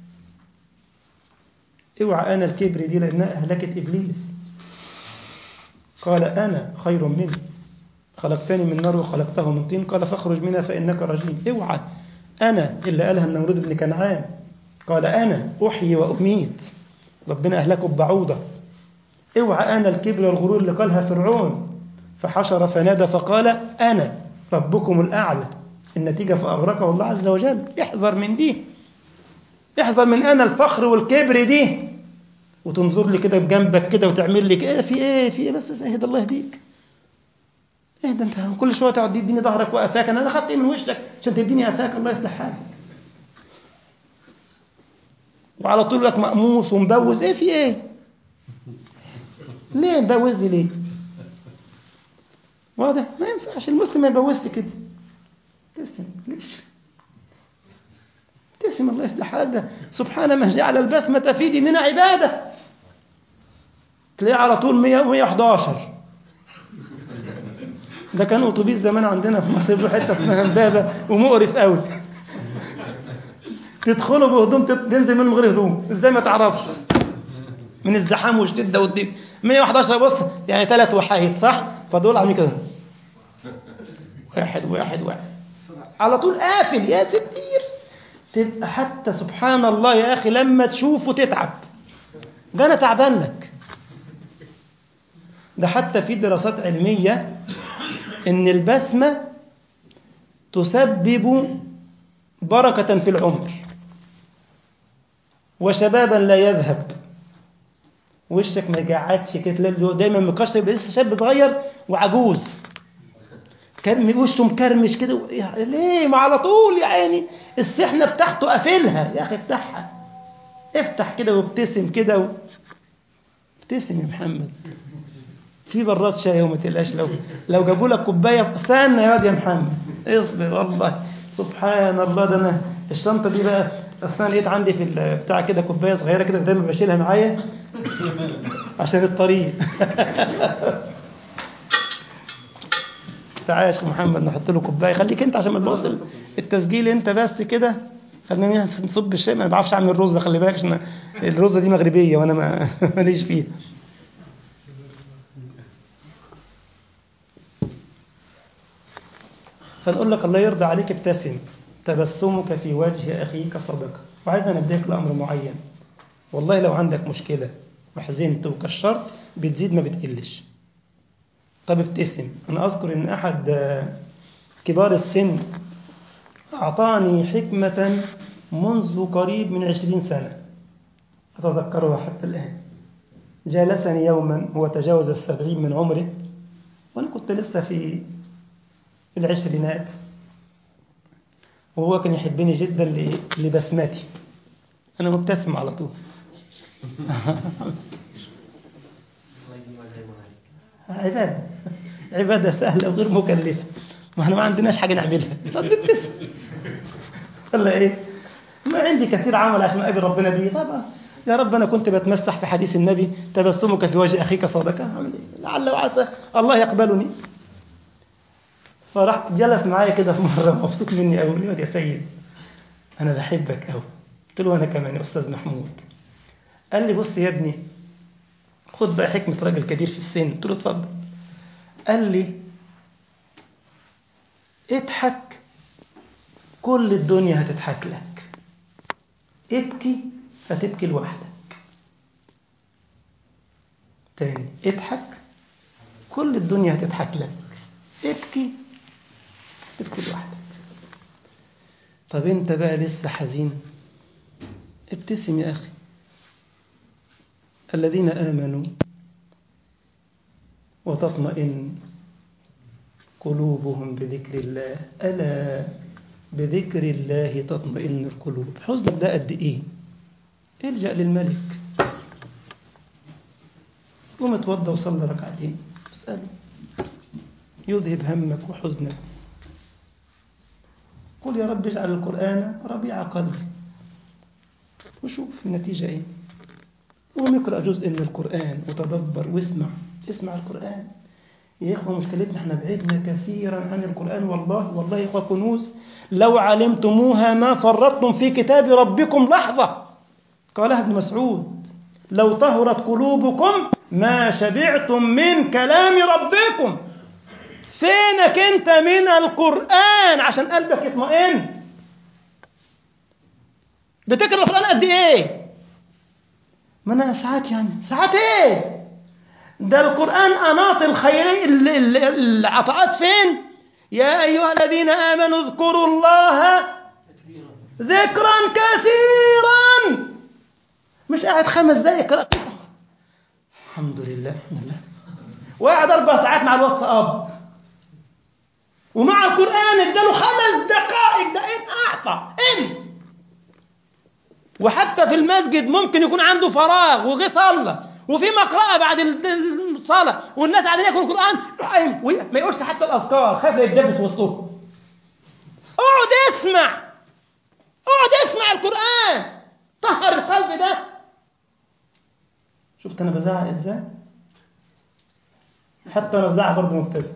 [SPEAKER 1] اوعى انا الكبر دي لانها اهلكت ابليس قال انا خير منه خلقتني من نار وخلقته من طين قال فاخرج منها فانك رجيم اوعى انا اللي قالها النمرود بن كنعان قال انا احيي واميت ربنا اهلكه ببعوضه اوعى انا الكبر والغرور اللي قالها فرعون فحشر فنادى فقال انا ربكم الاعلى النتيجه فاغرقه الله عز وجل احذر من دي احذر من انا الفخر والكبر دي وتنظر لي كده بجنبك كده وتعمل لي كده في ايه في ايه بس اهدى الله يهديك اهدى انت كل شويه تقعد تديني ظهرك وقفاك انا اخدت ايه من وشك عشان تديني قفاك الله يصلح حالك وعلى طول لك مقموص ومبوز ايه في ايه ليه مبوزني ليه واضح ما ينفعش المسلم ما يبوزش كده تسم ليش ابتسم الله يصلح حالك ده سبحان من جعل البسمة في ديننا عبادة تلاقيه على طول 100 111 ده كان اتوبيس زمان عندنا في مصر له حته اسمها امبابه ومقرف قوي تدخلوا بهدوم تنزل منهم غير هدوم ازاي ما تعرفش من الزحام والشده والضيق 111 بص يعني ثلاث وحايد صح فدول عاملين كده واحد واحد واحد على طول قافل يا ستير تبقى حتى سبحان الله يا أخي لما تشوفه تتعب ده أنا تعبان لك ده حتى في دراسات علمية إن البسمة تسبب بركة في العمر وشبابا لا يذهب وشك ما يقعدش كده دايما مكشر لسه شاب صغير وعجوز كرم وشه مكرمش كده ليه ما على طول يا عيني السحنه بتاعته قافلها يا اخي افتحها افتح كده وابتسم كده و... ابتسم يا محمد في براد شاي وما تقلقش لو لو جابوا لك كوبايه استنى يا واد يا محمد اصبر والله سبحان الله ده انا الشنطه دي بقى اصل انا لقيت عندي في بتاع كده كوبايه صغيره كده دايما بشيلها معايا عشان الطريق تعالى يا شيخ محمد نحط له كوبايه خليك انت عشان ما تبوظ التسجيل انت بس كده خلينا نصب الشاي ما بعرفش اعمل الرز ده خلي بالك عشان الرزه دي مغربيه وانا ما ماليش فيها فنقول لك الله يرضى عليك ابتسم تبسمك في وجه اخيك صدقه وعايز انبهك لامر معين والله لو عندك مشكله وحزنت وكشرت بتزيد ما بتقلش طب ابتسم أنا أذكر أن أحد كبار السن أعطاني حكمة منذ قريب من عشرين سنة أتذكرها حتى الآن جالسني يوما هو تجاوز السبعين من عمره وأنا كنت لسه في العشرينات وهو كان يحبني جدا ل- لبسمتي أنا مبتسم على طول عبادة عبادة سهلة وغير مكلفة ما احنا ما عندناش حاجة نعملها فبنبتسم ولا ايه؟ ما عندي كثير عمل عشان اقابل ربنا بيه طبعا يا رب انا كنت بتمسح في حديث النبي تبسمك في وجه اخيك صدقه اعمل ايه؟ لعل وعسى الله يقبلني فراح جلس معايا كده في مره مبسوط مني قوي يقول يا سيد انا بحبك قوي قلت له انا كمان يا استاذ محمود قال لي بص يا ابني خد بقى حكمه راجل كبير في السن قلت له اتفضل قال لي اضحك كل الدنيا هتضحك لك ابكي هتبكي لوحدك تاني اضحك كل الدنيا هتضحك لك ابكي تبكي لوحدك طب انت بقى لسه حزين ابتسم يا اخي الذين امنوا وتطمئن قلوبهم بذكر الله الا بذكر الله تطمئن القلوب حزنك ده قد ايه الجا للملك قوم اتوضى وصلي ركعتين اساله يذهب همك وحزنك قل يا رب اجعل القرآن ربيع قلبي وشوف النتيجة ايه قوم اقرأ جزء من القرآن وتدبر واسمع اسمع القرآن يا إخوة مشكلتنا احنا بعدنا كثيرا عن القرآن والله والله يا إخوة كنوز لو علمتموها ما فرطتم في كتاب ربكم لحظة قالها ابن مسعود لو طهرت قلوبكم ما شبعتم من كلام ربكم فينك انت من القرآن عشان قلبك يطمئن بتقرا القرآن قد ايه ما انا ساعات يعني ساعات ايه ده القرآن أناط الخير ال- ال- العطاءات فين يا أيها الذين آمنوا اذكروا الله ذكرا كثيرا مش قاعد خمس دقايق قراءة الحمد لله الحمد لله وقاعد أربع ساعات مع الواتساب ومع القرآن اداله خمس دقائق ده إن أعطى إن وحتى في المسجد ممكن يكون عنده فراغ وجه صلى وفي مقرأة بعد الصلاة والناس قاعدين ياكلوا القرآن يروح قايم ما يقولش حتى الأذكار خايف لا يتدبس وسطهم اقعد اسمع اقعد اسمع القرآن طهر القلب ده شفت أنا بزعق إزاي؟ حتى أنا بزعق برضه مبتسم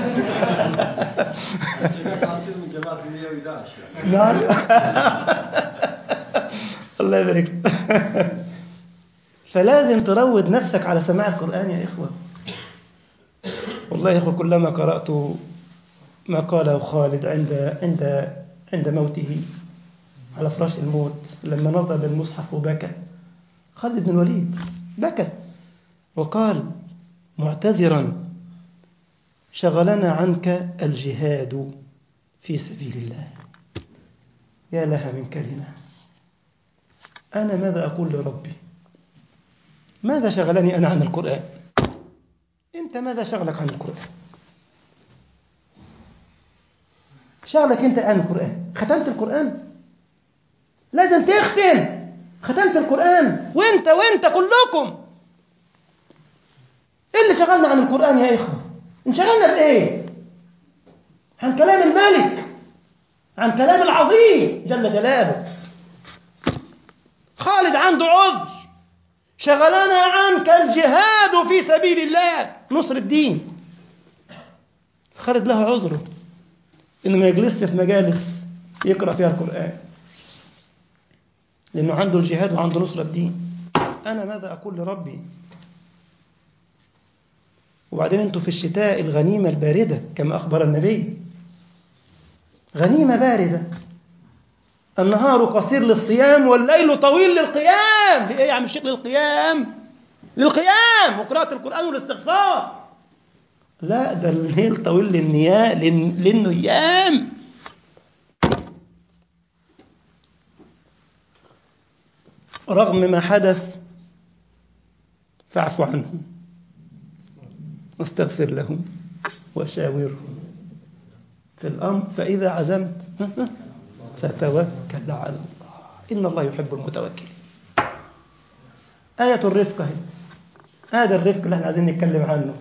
[SPEAKER 2] سمعت عصير من جماعة 111 يعني.
[SPEAKER 1] نعم الله يبارك لك. فلازم تروض نفسك على سماع القرآن يا إخوة والله يا إخوة كلما قرأت ما قاله خالد عند عند عند موته على فراش الموت لما نظر للمصحف وبكى خالد بن الوليد بكى وقال معتذرا شغلنا عنك الجهاد في سبيل الله يا لها من كلمة أنا ماذا أقول لربي ماذا شغلني أنا عن القرآن أنت ماذا شغلك عن القرآن شغلك أنت عن القرآن ختمت القرآن لازم تختم ختمت القرآن وانت وانت كلكم ايه اللي شغلنا عن القرآن يا إخوة انشغلنا بإيه عن كلام الملك عن كلام العظيم جل جلاله خالد عنده عذر شغلنا عنك الجهاد في سبيل الله نصر الدين خالد له عذره انه ما يجلسش في مجالس يقرا فيها القران لانه عنده الجهاد وعنده نصر الدين انا ماذا اقول لربي وبعدين انتوا في الشتاء الغنيمه البارده كما اخبر النبي غنيمه بارده النهار قصير للصيام والليل طويل للقيام لإيه يا عم الشيخ للقيام للقيام وقراءة القرآن والاستغفار لا ده الليل طويل للنيا لن- للنيام رغم ما حدث فاعف عنهم واستغفر لهم وشاورهم في الأمر فإذا عزمت فتوكل على الله إن الله يحب المتوكلين آية الرفق هي هذا الرفق اللي احنا عايزين نتكلم عنه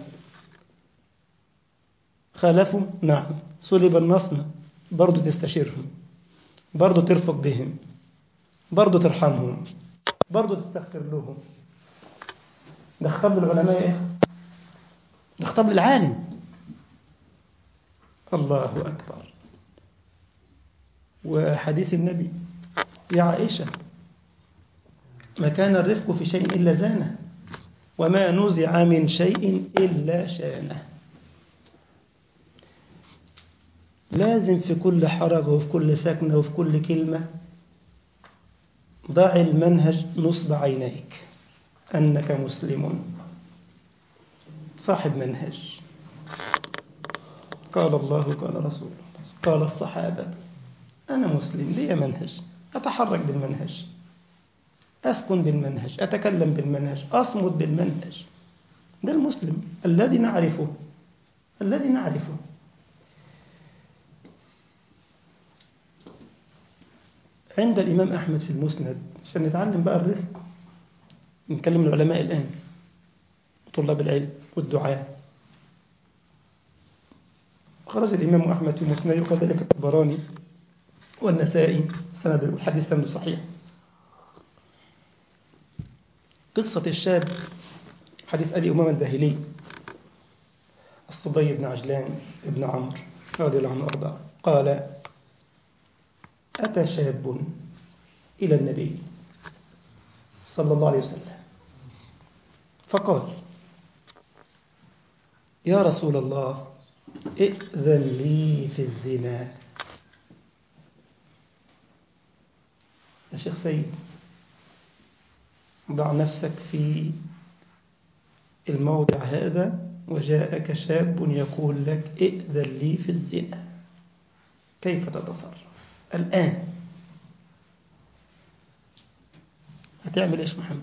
[SPEAKER 1] خالفوا نعم صلب النصر برضه تستشيرهم برضه ترفق بهم برضه ترحمهم برضه تستغفر لهم ده خطاب للعلماء ايه ده خطاب للعالم الله أكبر وحديث النبي يا عائشة ما كان الرفق في شيء إلا زانه وما نزع من شيء إلا شانه لازم في كل حركة وفي كل سكنة وفي كل كلمة ضع المنهج نصب عينيك أنك مسلم صاحب منهج قال الله قال رسول الله قال الصحابة أنا مسلم لي منهج أتحرك بالمنهج أسكن بالمنهج أتكلم بالمنهج أصمت بالمنهج ده المسلم الذي نعرفه الذي نعرفه عند الإمام أحمد في المسند عشان نتعلم بقى الرفق نتكلم العلماء الآن طلاب العلم والدعاء خرج الإمام أحمد في مسنده وكذلك الطبراني والنسائي سند الحديث سند صحيح قصة الشاب حديث أبي أمام الباهلي الصدي بن عجلان بن عمرو رضي الله عنه وأرضاه قال أتى شاب إلى النبي صلى الله عليه وسلم فقال يا رسول الله ائذن لي في الزنا يا شيخ سيد ضع نفسك في الموضع هذا وجاءك شاب يقول لك ائذن لي في الزنا كيف تتصرف الآن هتعمل ايش محمد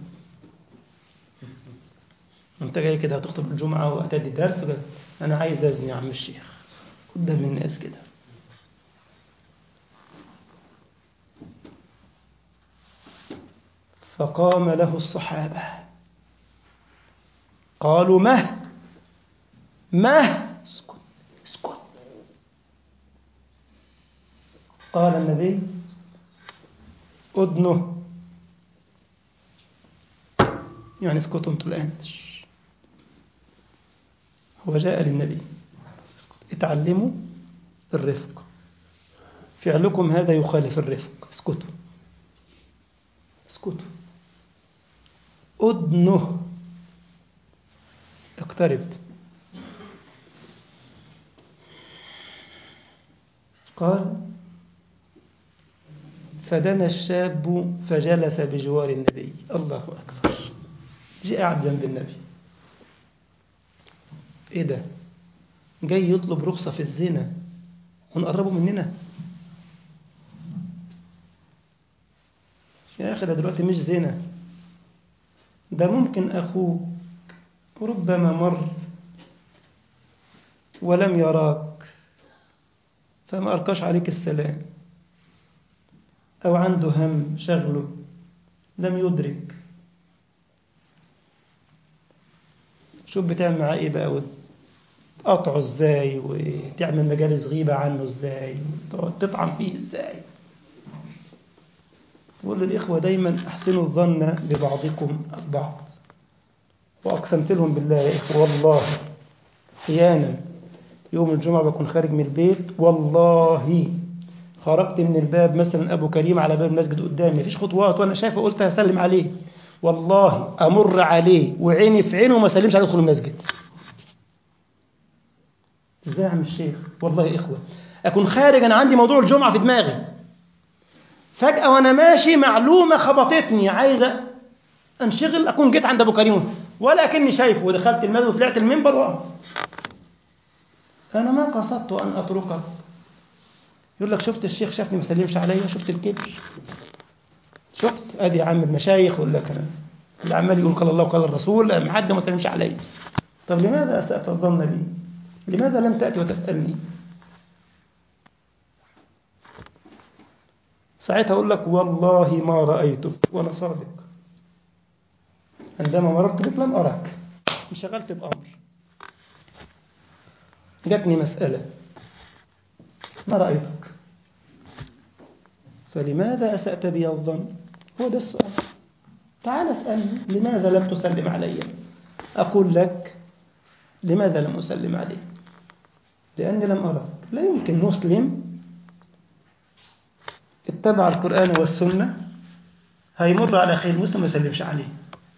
[SPEAKER 1] انت جاي كده هتخطب الجمعة وهتدي درس بقى. انا عايز ازني يا عم الشيخ قدام الناس كده فقام له الصحابة قالوا مه مه اسكت اسكت قال النبي أدنه يعني اسكتوا انتوا الآن هو جاء للنبي اتعلموا الرفق فعلكم هذا يخالف الرفق اسكتوا اسكتوا أدنه اقترب قال فدنا الشاب فجلس بجوار النبي الله أكبر جاء قاعد جنب النبي ايه ده جاي يطلب رخصة في الزنا ونقربه مننا يا أخي ده دلوقتي مش زنا ده ممكن أخوك ربما مر ولم يراك فما ألقاش عليك السلام أو عنده هم شغله لم يدرك شوف بتعمل معاه ايه بقى وتقاطعه ازاي وتعمل مجالس غيبة عنه ازاي وتقعد تطعن فيه ازاي تقول للإخوة دايما أحسنوا الظن ببعضكم البعض وأقسمت لهم بالله يا إخوة والله أحيانا يوم الجمعة بكون خارج من البيت والله خرجت من الباب مثلا أبو كريم على باب المسجد قدامي مفيش خطوات وأنا شايفه قلت هسلم عليه والله أمر عليه وعيني في عينه وما سلمش عليه يدخل المسجد ازاي يا عم الشيخ والله يا إخوة أكون خارج أنا عندي موضوع الجمعة في دماغي فجأة وأنا ماشي معلومة خبطتني عايزة انشغل أكون جيت عند أبو كريم ولا أكني شايفه ودخلت المسجد وطلعت المنبر وقع أنا ما قصدت أن أتركك يقول لك شفت الشيخ شافني ما سلمش عليا شفت الكبر شفت ادي يا عم المشايخ يقول لك انا اللي عمال يقول قال الله وقال الرسول ما حد ما سلمش عليا طب لماذا اسات الظن بي لماذا لم تاتي وتسالني ساعتها أقول لك والله ما رأيتك وأنا صادق عندما مررت بك لم أرك انشغلت بأمر جاتني مسألة ما رأيتك فلماذا أسأت بي الظن هو ده السؤال تعال اسألني لماذا لم تسلم علي أقول لك لماذا لم أسلم عليك لأني لم أرك لا يمكن مسلم اتبع القرآن والسنة هيمر على خير مسلم ما يسلمش عليه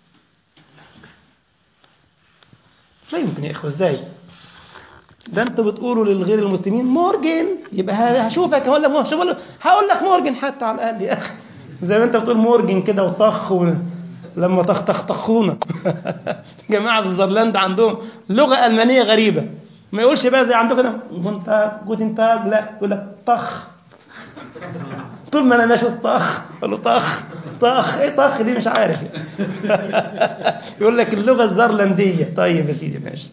[SPEAKER 1] لا يمكن يا إخوة إزاي ده أنتوا بتقولوا للغير المسلمين مورجن يبقى هشوفك هقول لك هقول لك هقول لك مورجن حتى على الأقل يا أخي زي ما أنت بتقول مورجن كده وطخ و... لما طخ طخ طخونا جماعة في الزرلاند عندهم لغة ألمانية غريبة ما يقولش بقى زي عندكم كده جوتن جوتن تاج لا يقول لك طخ طول ما انا ماشي وسط طخ اقول له طخ طخ ايه طخ دي مش عارف يقول لك اللغه الزرلنديه طيب يا سيدي ماشي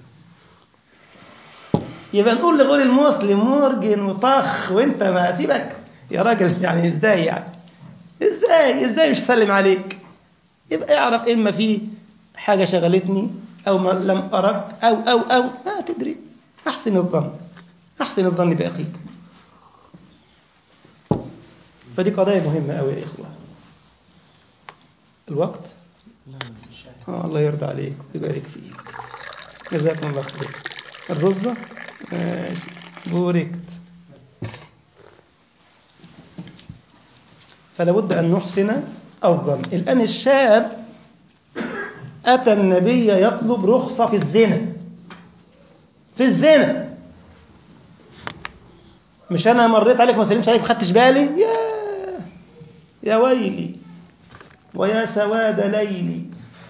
[SPEAKER 1] يبقى نقول لغير المسلم مورجن وطخ وانت ما سيبك يا راجل يعني ازاي يعني ازاي ازاي مش سلم عليك يبقى اعرف اما في حاجه شغلتني او ما لم ارك او او او ما تدري احسن الظن احسن الظن باخيك فدي قضايا مهمة أوي يا إخوة الوقت آه الله يرضى عليك ويبارك فيك جزاكم الله خير الرزة ماشي بوركت فلا بد أن نحسن الظن الآن الشاب أتى النبي يطلب رخصة في الزنا في الزنا مش أنا مريت عليك ما سلمش عليك ما خدتش بالي يا يا ويلي ويا سواد ليلي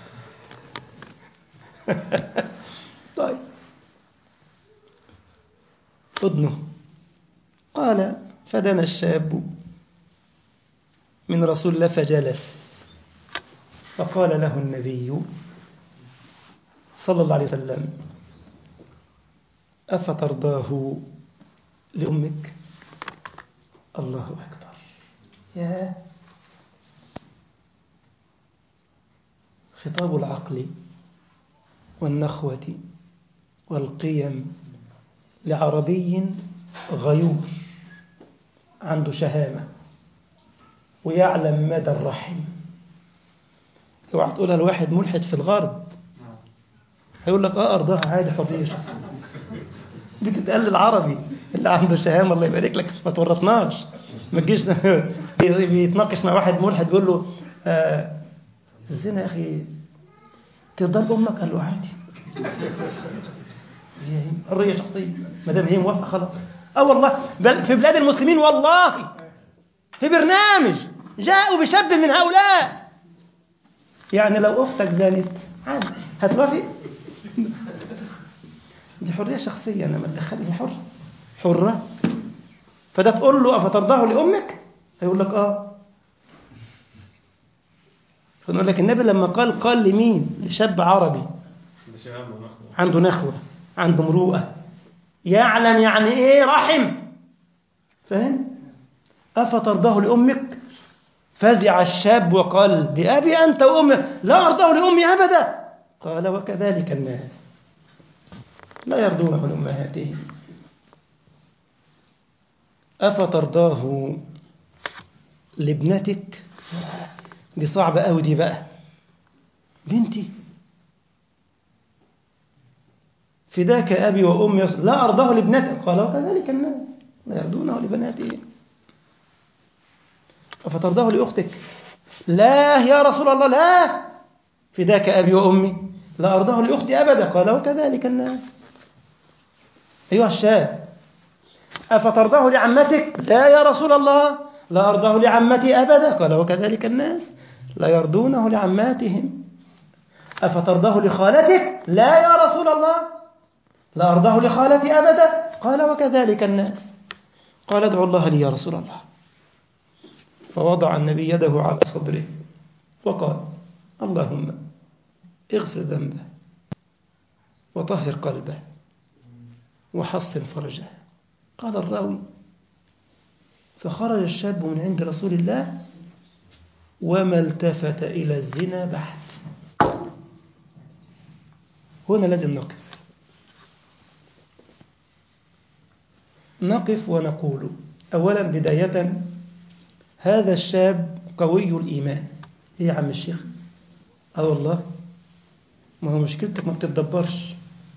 [SPEAKER 1] طيب أذنه قال فدنا الشاب من رسول الله فجلس فقال له النبي صلى الله عليه وسلم أفترضاه لأمك الله أكبر يا خطاب العقل والنخوة والقيم لعربي غيور عنده شهامة ويعلم مدى الرحم اوعى تقولها لواحد ملحد في الغرب هيقول لك اه ارضاها عادي حريه شخصيه دي تتقال للعربي اللي عنده شهامه الله يبارك لك ما تورطناش ما تجيش بيتناقش مع واحد ملحد بيقول له آه الزنا يا اخي ترضى امك قال له عادي هي حريه شخصيه ما دام هي موافقه خلاص اه والله بل في بلاد المسلمين والله في برنامج جاءوا بشاب من هؤلاء يعني لو اختك زانت عادي هتوافق دي حريه شخصيه انا ما اتدخل هي حره حره فده تقول له افترضاه لامك هيقول لك اه فنقول لك النبي لما قال قال لمين لشاب عربي عنده نخوه عنده مروءه يعلم يعني ايه رحم فاهم افترضاه لامك فزع الشاب وقال بأبي أنت وأمي لا أرضاه لأمي أبدا قال وكذلك الناس لا يرضونه لأمهاتهم أفترضاه لابنتك دي صعبة أوي دي بقى بنتي فداك أبي وأمي لا أرضاه لابنتك قال وكذلك الناس لا يرضونه لبناتهم أفترضاه لأختك لا يا رسول الله لا فداك أبي وأمي لا أرضاه لأختي أبدا قال وكذلك الناس أيها الشاب أفترضاه لعمتك لا يا رسول الله لا أرضاه لعمتي أبدا قال وكذلك الناس لا يرضونه لعماتهم أفترضاه لخالتك لا يا رسول الله لا أرضاه لخالتي أبدا قال وكذلك الناس قال ادعو الله لي يا رسول الله فوضع النبي يده على صدره وقال اللهم اغفر ذنبه وطهر قلبه وحصن فرجه قال الراوي فخرج الشاب من عند رسول الله وما التفت إلى الزنا بحت هنا لازم نقف نقف ونقول أولا بداية هذا الشاب قوي الإيمان إيه يا عم الشيخ أه والله ما هو مشكلتك ما بتتدبرش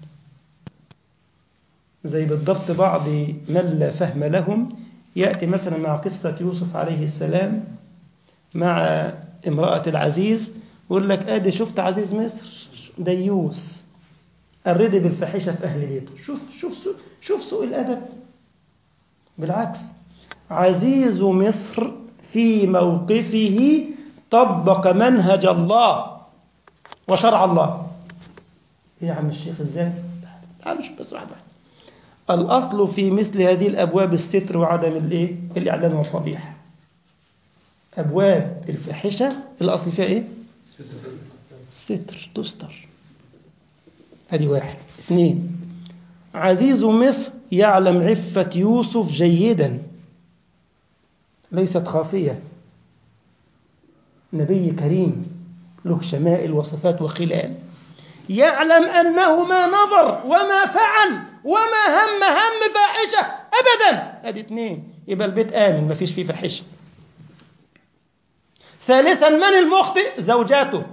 [SPEAKER 1] زي بالضبط بعض من لا فهم لهم يأتي مثلا مع قصة يوسف عليه السلام مع امرأة العزيز يقول لك ادي شفت عزيز مصر ديوس الرضي بالفاحشة في أهل بيته شوف شوف شوف, شوف سوء الأدب بالعكس عزيز مصر في موقفه طبق منهج الله وشرع الله إيه يا عم الشيخ ازاي تعالوا شوف بس واحد واحد الأصل في مثل هذه الأبواب الستر وعدم الإيه؟ الإعلان والفضيحة أبواب الفاحشة الأصل فيها إيه؟ ستر تستر هذه واحد اثنين عزيز مصر يعلم عفة يوسف جيدا ليست خافية نبي كريم له شمائل وصفات وخلال يعلم أنه ما نظر وما فعل وما هم هم فاحشة أبدا هذه اثنين يبقى البيت آمن ما فيش فيه فاحشة ثالثا من المخطئ زوجاته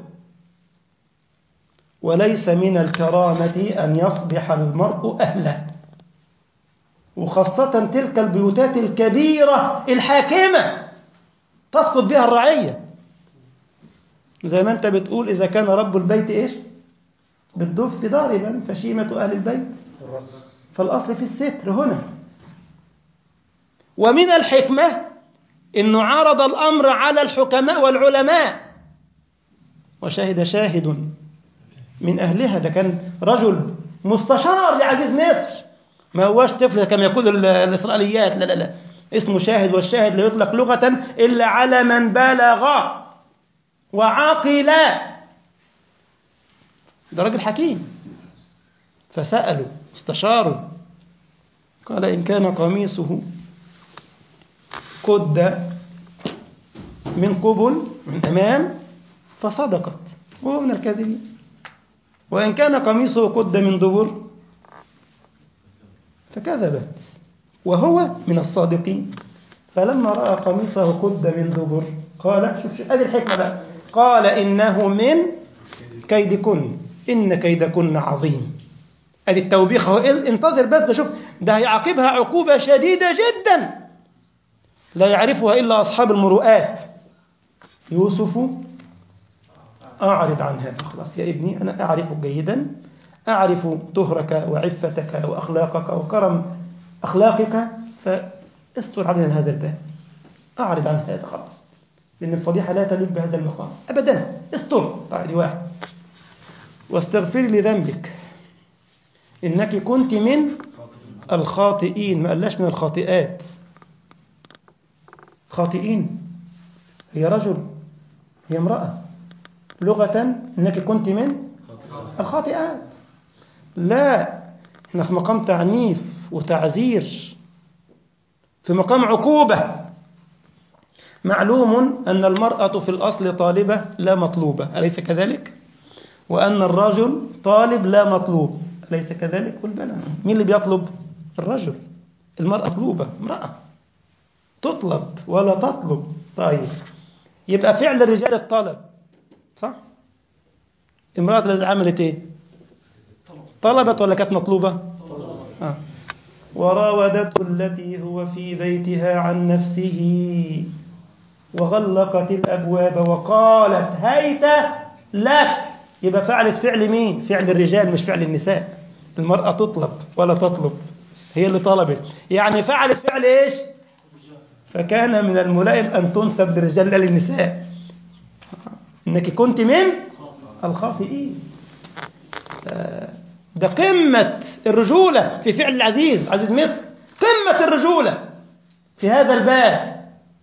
[SPEAKER 1] وليس من الكرامة أن يفضح المرء أهله وخاصة تلك البيوتات الكبيرة الحاكمة تسقط بها الرعية زي ما أنت بتقول إذا كان رب البيت إيش بالدف ضاربا فشيمة أهل البيت فالأصل في الستر هنا ومن الحكمة أنه عرض الأمر على الحكماء والعلماء وشهد شاهد من أهلها ده كان رجل مستشار لعزيز مصر ما هواش طفل كما يقول الإسرائيليات لا لا لا اسمه شاهد والشاهد لا يطلق لغة إلا على من بلغ وعقل ده راجل حكيم فسألوا استشاروا قال إن كان قميصه قد من قبل من أمام فصدقت وهو من الكاذبين وإن كان قميصه قد من دبر فكذبت وهو من الصادقين فلما رأى قميصه قد من دبر قال شوف شوف هذه الحكمة بقى قال إنه من كيدكن إن كيدكن عظيم ادي التوبيخ اهو انتظر بس ده شوف ده هيعاقبها عقوبة شديدة جدا لا يعرفها إلا أصحاب المروءات يوسف أعرض عن هذا خلاص يا ابني أنا أعرفك جيدا أعرف طهرك وعفتك وأخلاقك وكرم أخلاقك فاستر علينا هذا الباب أعرض عن هذا خلاص لأن الفضيحة لا تليق بهذا المقام أبدا استر طيب واحد واستغفري لذنبك إنك كنت من الخاطئين ما قالش من الخاطئات خاطئين هي رجل هي امرأة لغة إنك كنت من الخاطئات لا احنا في مقام تعنيف وتعزير في مقام عقوبة معلوم أن المرأة في الأصل طالبة لا مطلوبة أليس كذلك؟ وأن الرجل طالب لا مطلوب أليس كذلك؟ قل بلى مين اللي بيطلب؟ الرجل المرأة مطلوبة امرأة تطلب ولا تطلب طيب يبقى فعل الرجال الطلب صح؟ امرأة الذي عملت ايه؟ طلبت ولا كانت مطلوبة؟ آه. وراودته التي هو في بيتها عن نفسه وغلقت الأبواب وقالت هيت لك يبقى فعلت فعل مين؟ فعل الرجال مش فعل النساء المرأة تطلب ولا تطلب هي اللي طلبت يعني فعلت فعل ايش؟ فكان من الملائم أن تنسب للرجال لا للنساء إنك كنت من الخاطئين ده قمة الرجولة في فعل العزيز عزيز مصر قمة الرجولة في هذا الباب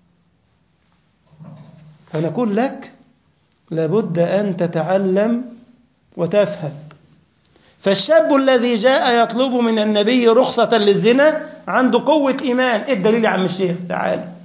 [SPEAKER 1] فنقول لك لابد أن تتعلم وتفهم فالشاب الذي جاء يطلب من النبي رخصة للزنا عنده قوة إيمان إيه الدليل يا عم الشيخ تعال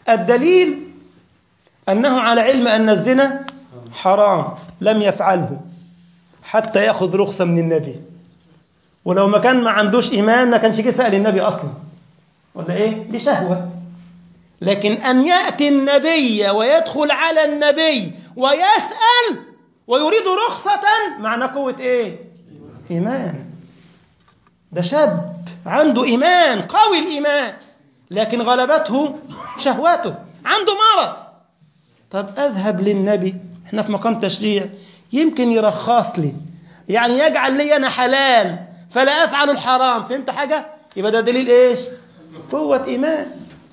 [SPEAKER 1] الدليل أنه على علم أن الزنا حرام لم يفعله حتى يأخذ رخصة من النبي ولو ما كان ما عندوش إيمان ما كانش جه سأل النبي أصلا ولا إيه؟ دي شهوة لكن أن يأتي النبي ويدخل على النبي ويسأل ويريد رخصة معنى قوة إيه؟ إيمان ده شاب عنده إيمان قوي الإيمان لكن غلبته شهوته عنده مرض طب أذهب للنبي احنا في مقام تشريع يمكن يرخص لي يعني يجعل لي أنا حلال فلا أفعل الحرام فهمت حاجة؟ يبقى ده دليل إيش؟ قوة إيمان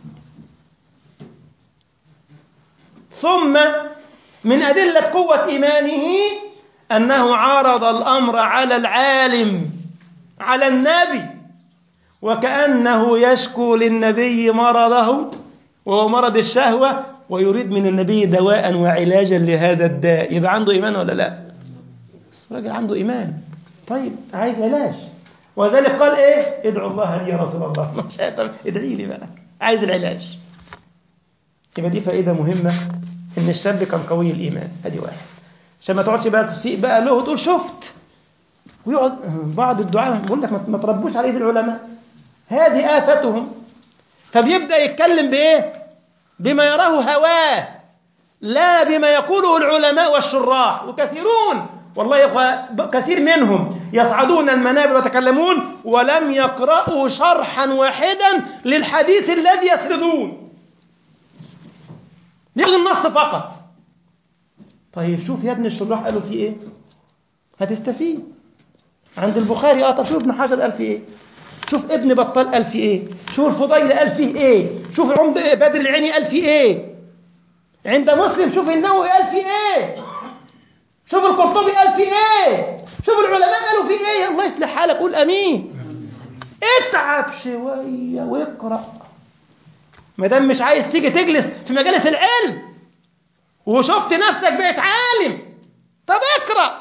[SPEAKER 1] ثم من أدلة قوة إيمانه أنه عارض الأمر على العالم على النبي وكأنه يشكو للنبي مرضه وهو مرض الشهوة ويريد من النبي دواء وعلاجا لهذا الداء يبقى عنده إيمان ولا لا الراجل عنده إيمان طيب عايز علاج وذلك قال إيه ادعو الله لي يا رسول الله طب ادعي لي بقى عايز العلاج يبقى دي فائدة مهمة إن الشاب كان قوي الإيمان أدي واحد عشان ما تقعدش بقى تسيء بقى له وتقول شفت ويقعد بعض الدعاء بيقول لك ما تربوش على ايد العلماء هذه آفتهم فبيبدأ يتكلم بإيه؟ بما يراه هواه لا بما يقوله العلماء والشراح وكثيرون والله يا إخوة كثير منهم يصعدون المنابر ويتكلمون ولم يقرأوا شرحا واحدا للحديث الذي يسردون ياخذوا النص فقط طيب شوف يا ابن الشراح قالوا فيه ايه هتستفيد عند البخاري اه طب شوف ابن حجر قال فيه ايه شوف ابن بطال قال فيه ايه شوف الفضيل قال فيه ايه شوف العمد بدر العيني قال فيه ايه عند مسلم شوف النووي قال فيه ايه شوف القرطبي قال فيه ايه شوف العلماء قالوا فيه ايه الله يصلح حالك قول امين اتعب شويه واقرا ما دام مش عايز تيجي تجلس في مجالس العلم وشفت نفسك بقيت عالم طب اقرا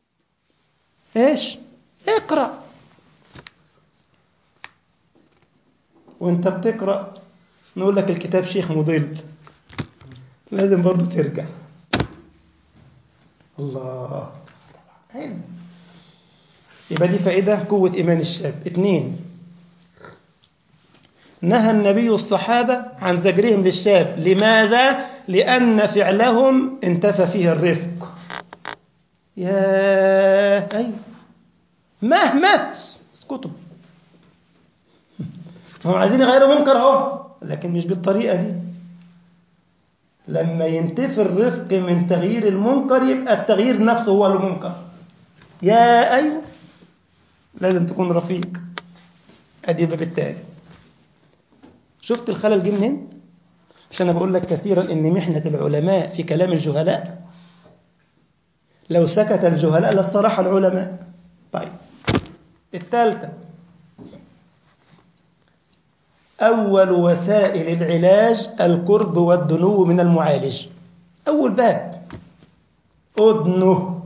[SPEAKER 1] ايش اقرا وانت بتقرا نقول لك الكتاب شيخ مضل لازم برضه ترجع الله علم يبقى دي فائدة قوة إيمان الشاب اثنين نهى النبي الصحابة عن زجرهم للشاب لماذا؟ لأن فعلهم انتفى فيه الرفق يا أيوه مهما اسكتوا هم عايزين يغيروا منكر اهو لكن مش بالطريقة دي لما ينتفي الرفق من تغيير المنكر يبقى التغيير نفسه هو المنكر يا أيوه لازم تكون رفيق ادي الباب التاني شفت الخلل جه منين؟ عشان انا بقول لك كثيرا ان محنه العلماء في كلام الجهلاء لو سكت الجهلاء لاستراح العلماء طيب الثالثه اول وسائل العلاج القرب والدنو من المعالج اول باب ادنه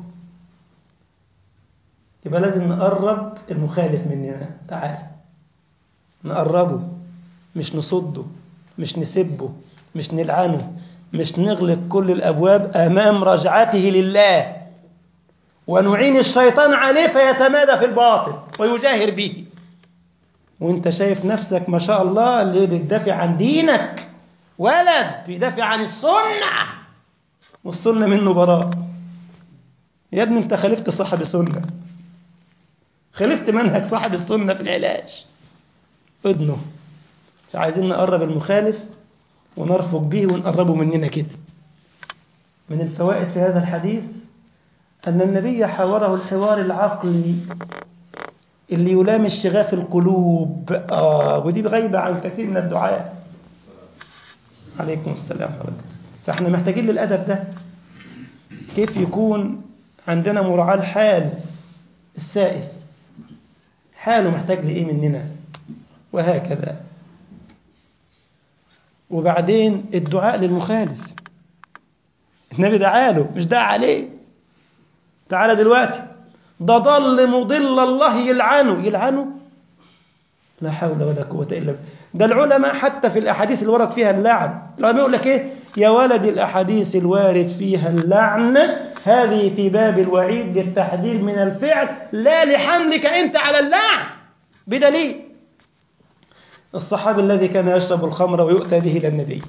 [SPEAKER 1] يبقى لازم نقرب المخالف مننا تعال نقربه مش نصده مش نسبه مش نلعنه مش نغلق كل الأبواب أمام رجعته لله ونعين الشيطان عليه فيتمادى في الباطل ويجاهر به وانت شايف نفسك ما شاء الله اللي بتدافع عن دينك ولد بيدافع عن السنة والسنة منه براء يا ابني انت خالفت صاحب سنة خالفت منهج صاحب السنة في العلاج ادنه فعايزين نقرب المخالف ونرفق به ونقربه مننا كده من الفوائد في هذا الحديث أن النبي حاوره الحوار العقلي اللي يلامس شغاف القلوب آه ودي غايبة عن كثير من الدعاء عليكم السلام ورحمة فاحنا محتاجين للأدب ده كيف يكون عندنا مراعاة الحال السائل حاله محتاج لإيه مننا وهكذا وبعدين الدعاء للمخالف النبي دعا له مش دعا عليه تعالى دلوقتي ده ضل مضل الله يلعنه يلعنه لا حول ولا قوة إلا بالله ده العلماء حتى في الأحاديث اللي ورد فيها اللعن العلماء يقول لك إيه يا ولد الأحاديث الوارد فيها اللعن هذه في باب الوعيد للتحذير من الفعل لا لحملك أنت على اللعن بدليل الصحابي الذي كان يشرب الخمر ويؤتى به إلى النبي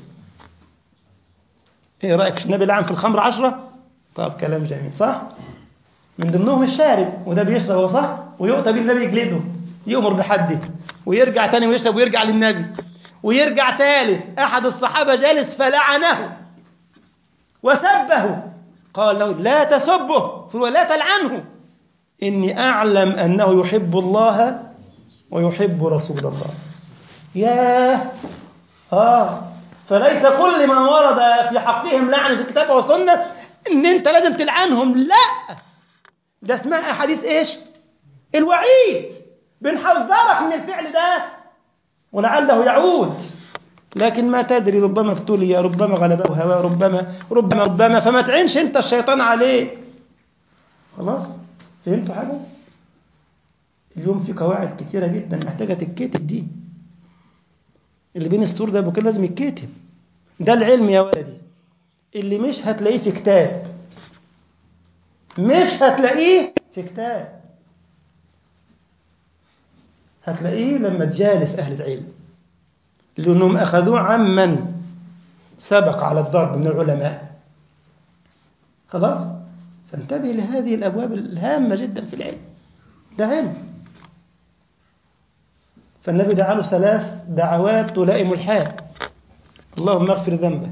[SPEAKER 1] إيه رأيك في النبي لعن في الخمر عشرة طب كلام جميل صح من ضمنهم الشارب وده بيشرب هو صح ويؤتى به النبي يجلده يؤمر بحده ويرجع تاني ويشرب ويرجع للنبي ويرجع تالت أحد الصحابة جالس فلعنه وسبه قال له لا تسبه ولا تلعنه إني أعلم أنه يحب الله ويحب رسول الله ياه آه فليس كل ما ورد في حقهم لعن في الكتاب والسنة إن أنت لازم تلعنهم لا ده اسمها أحاديث إيش الوعيد بنحذرك من الفعل ده ولعله يعود لكن ما تدري ربما ابتلي ربما غلبه هواه ربما ربما ربما فما تعينش انت الشيطان عليه خلاص فهمتوا حاجه اليوم في قواعد كتيره جدا محتاجه تتكتب دي اللي بين السطور ده بكره لازم يتكتب ده العلم يا ولدي اللي مش هتلاقيه في كتاب مش هتلاقيه في كتاب هتلاقيه لما تجالس أهل العلم لأنهم أخذوه عمن سبق على الضرب من العلماء خلاص فانتبه لهذه الأبواب الهامة جدا في العلم ده علم فالنبي دعا له ثلاث دعوات تلائم الحال اللهم اغفر ذنبه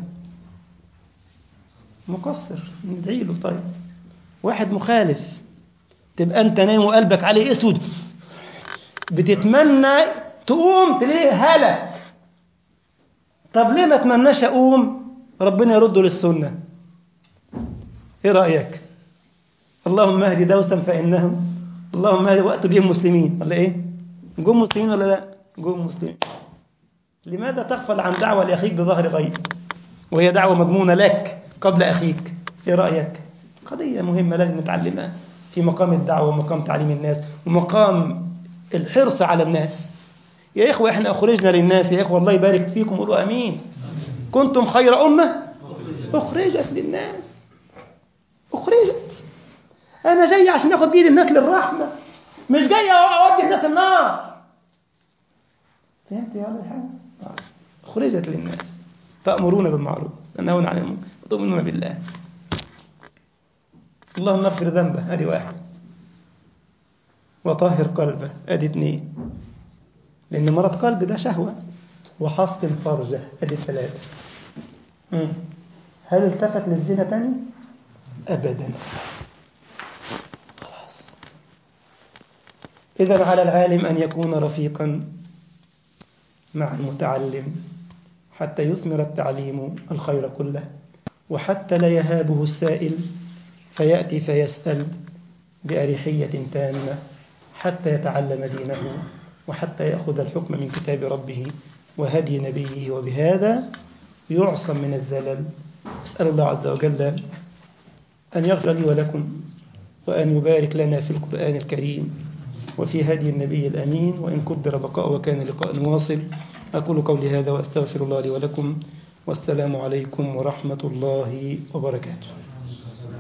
[SPEAKER 1] مقصر ندعي له طيب واحد مخالف تبقى انت نايم وقلبك عليه اسود بتتمنى تقوم تلاقيه هلك طب ليه ما اتمناش اقوم ربنا يرده للسنه ايه رايك اللهم اهدي دوسا فانهم اللهم اهدي وقت بهم مسلمين ولا ايه جم مسلمين ولا لا جم مسلمين لماذا تغفل عن دعوه لاخيك بظهر غيب وهي دعوه مضمونه لك قبل اخيك ايه رايك قضيه مهمه لازم نتعلمها في مقام الدعوه ومقام تعليم الناس ومقام الحرص على الناس يا إخوة إحنا أخرجنا للناس يا إخوة الله يبارك فيكم قولوا أمين كنتم خير أمة أخرجت للناس أخرجت أنا جاي عشان أخذ بإيد الناس للرحمة مش جاي أودي الناس النار فهمت يا ولد الحاجة أخرجت للناس تأمرون بالمعروف تنهون عن المنكر وتؤمنون بالله اللهم اغفر ذنبه ادي واحد وطهر قلبه ادي اثنين لان مرض قلب ده شهوه وحصن فرجه ادي ثلاثه هل التفت للزنا تاني ابدا خلاص اذا على العالم ان يكون رفيقا مع المتعلم حتى يثمر التعليم الخير كله وحتى لا يهابه السائل فيأتي فيسأل بأريحية تامة حتى يتعلم دينه وحتى يأخذ الحكم من كتاب ربه وهدي نبيه وبهذا يعصم من الزلل أسأل الله عز وجل أن يغفر لي ولكم وأن يبارك لنا في القرآن الكريم وفي هدي النبي الأمين وإن قدر بقاء وكان لقاء واصل أقول قولي هذا وأستغفر الله لي ولكم والسلام عليكم ورحمة الله وبركاته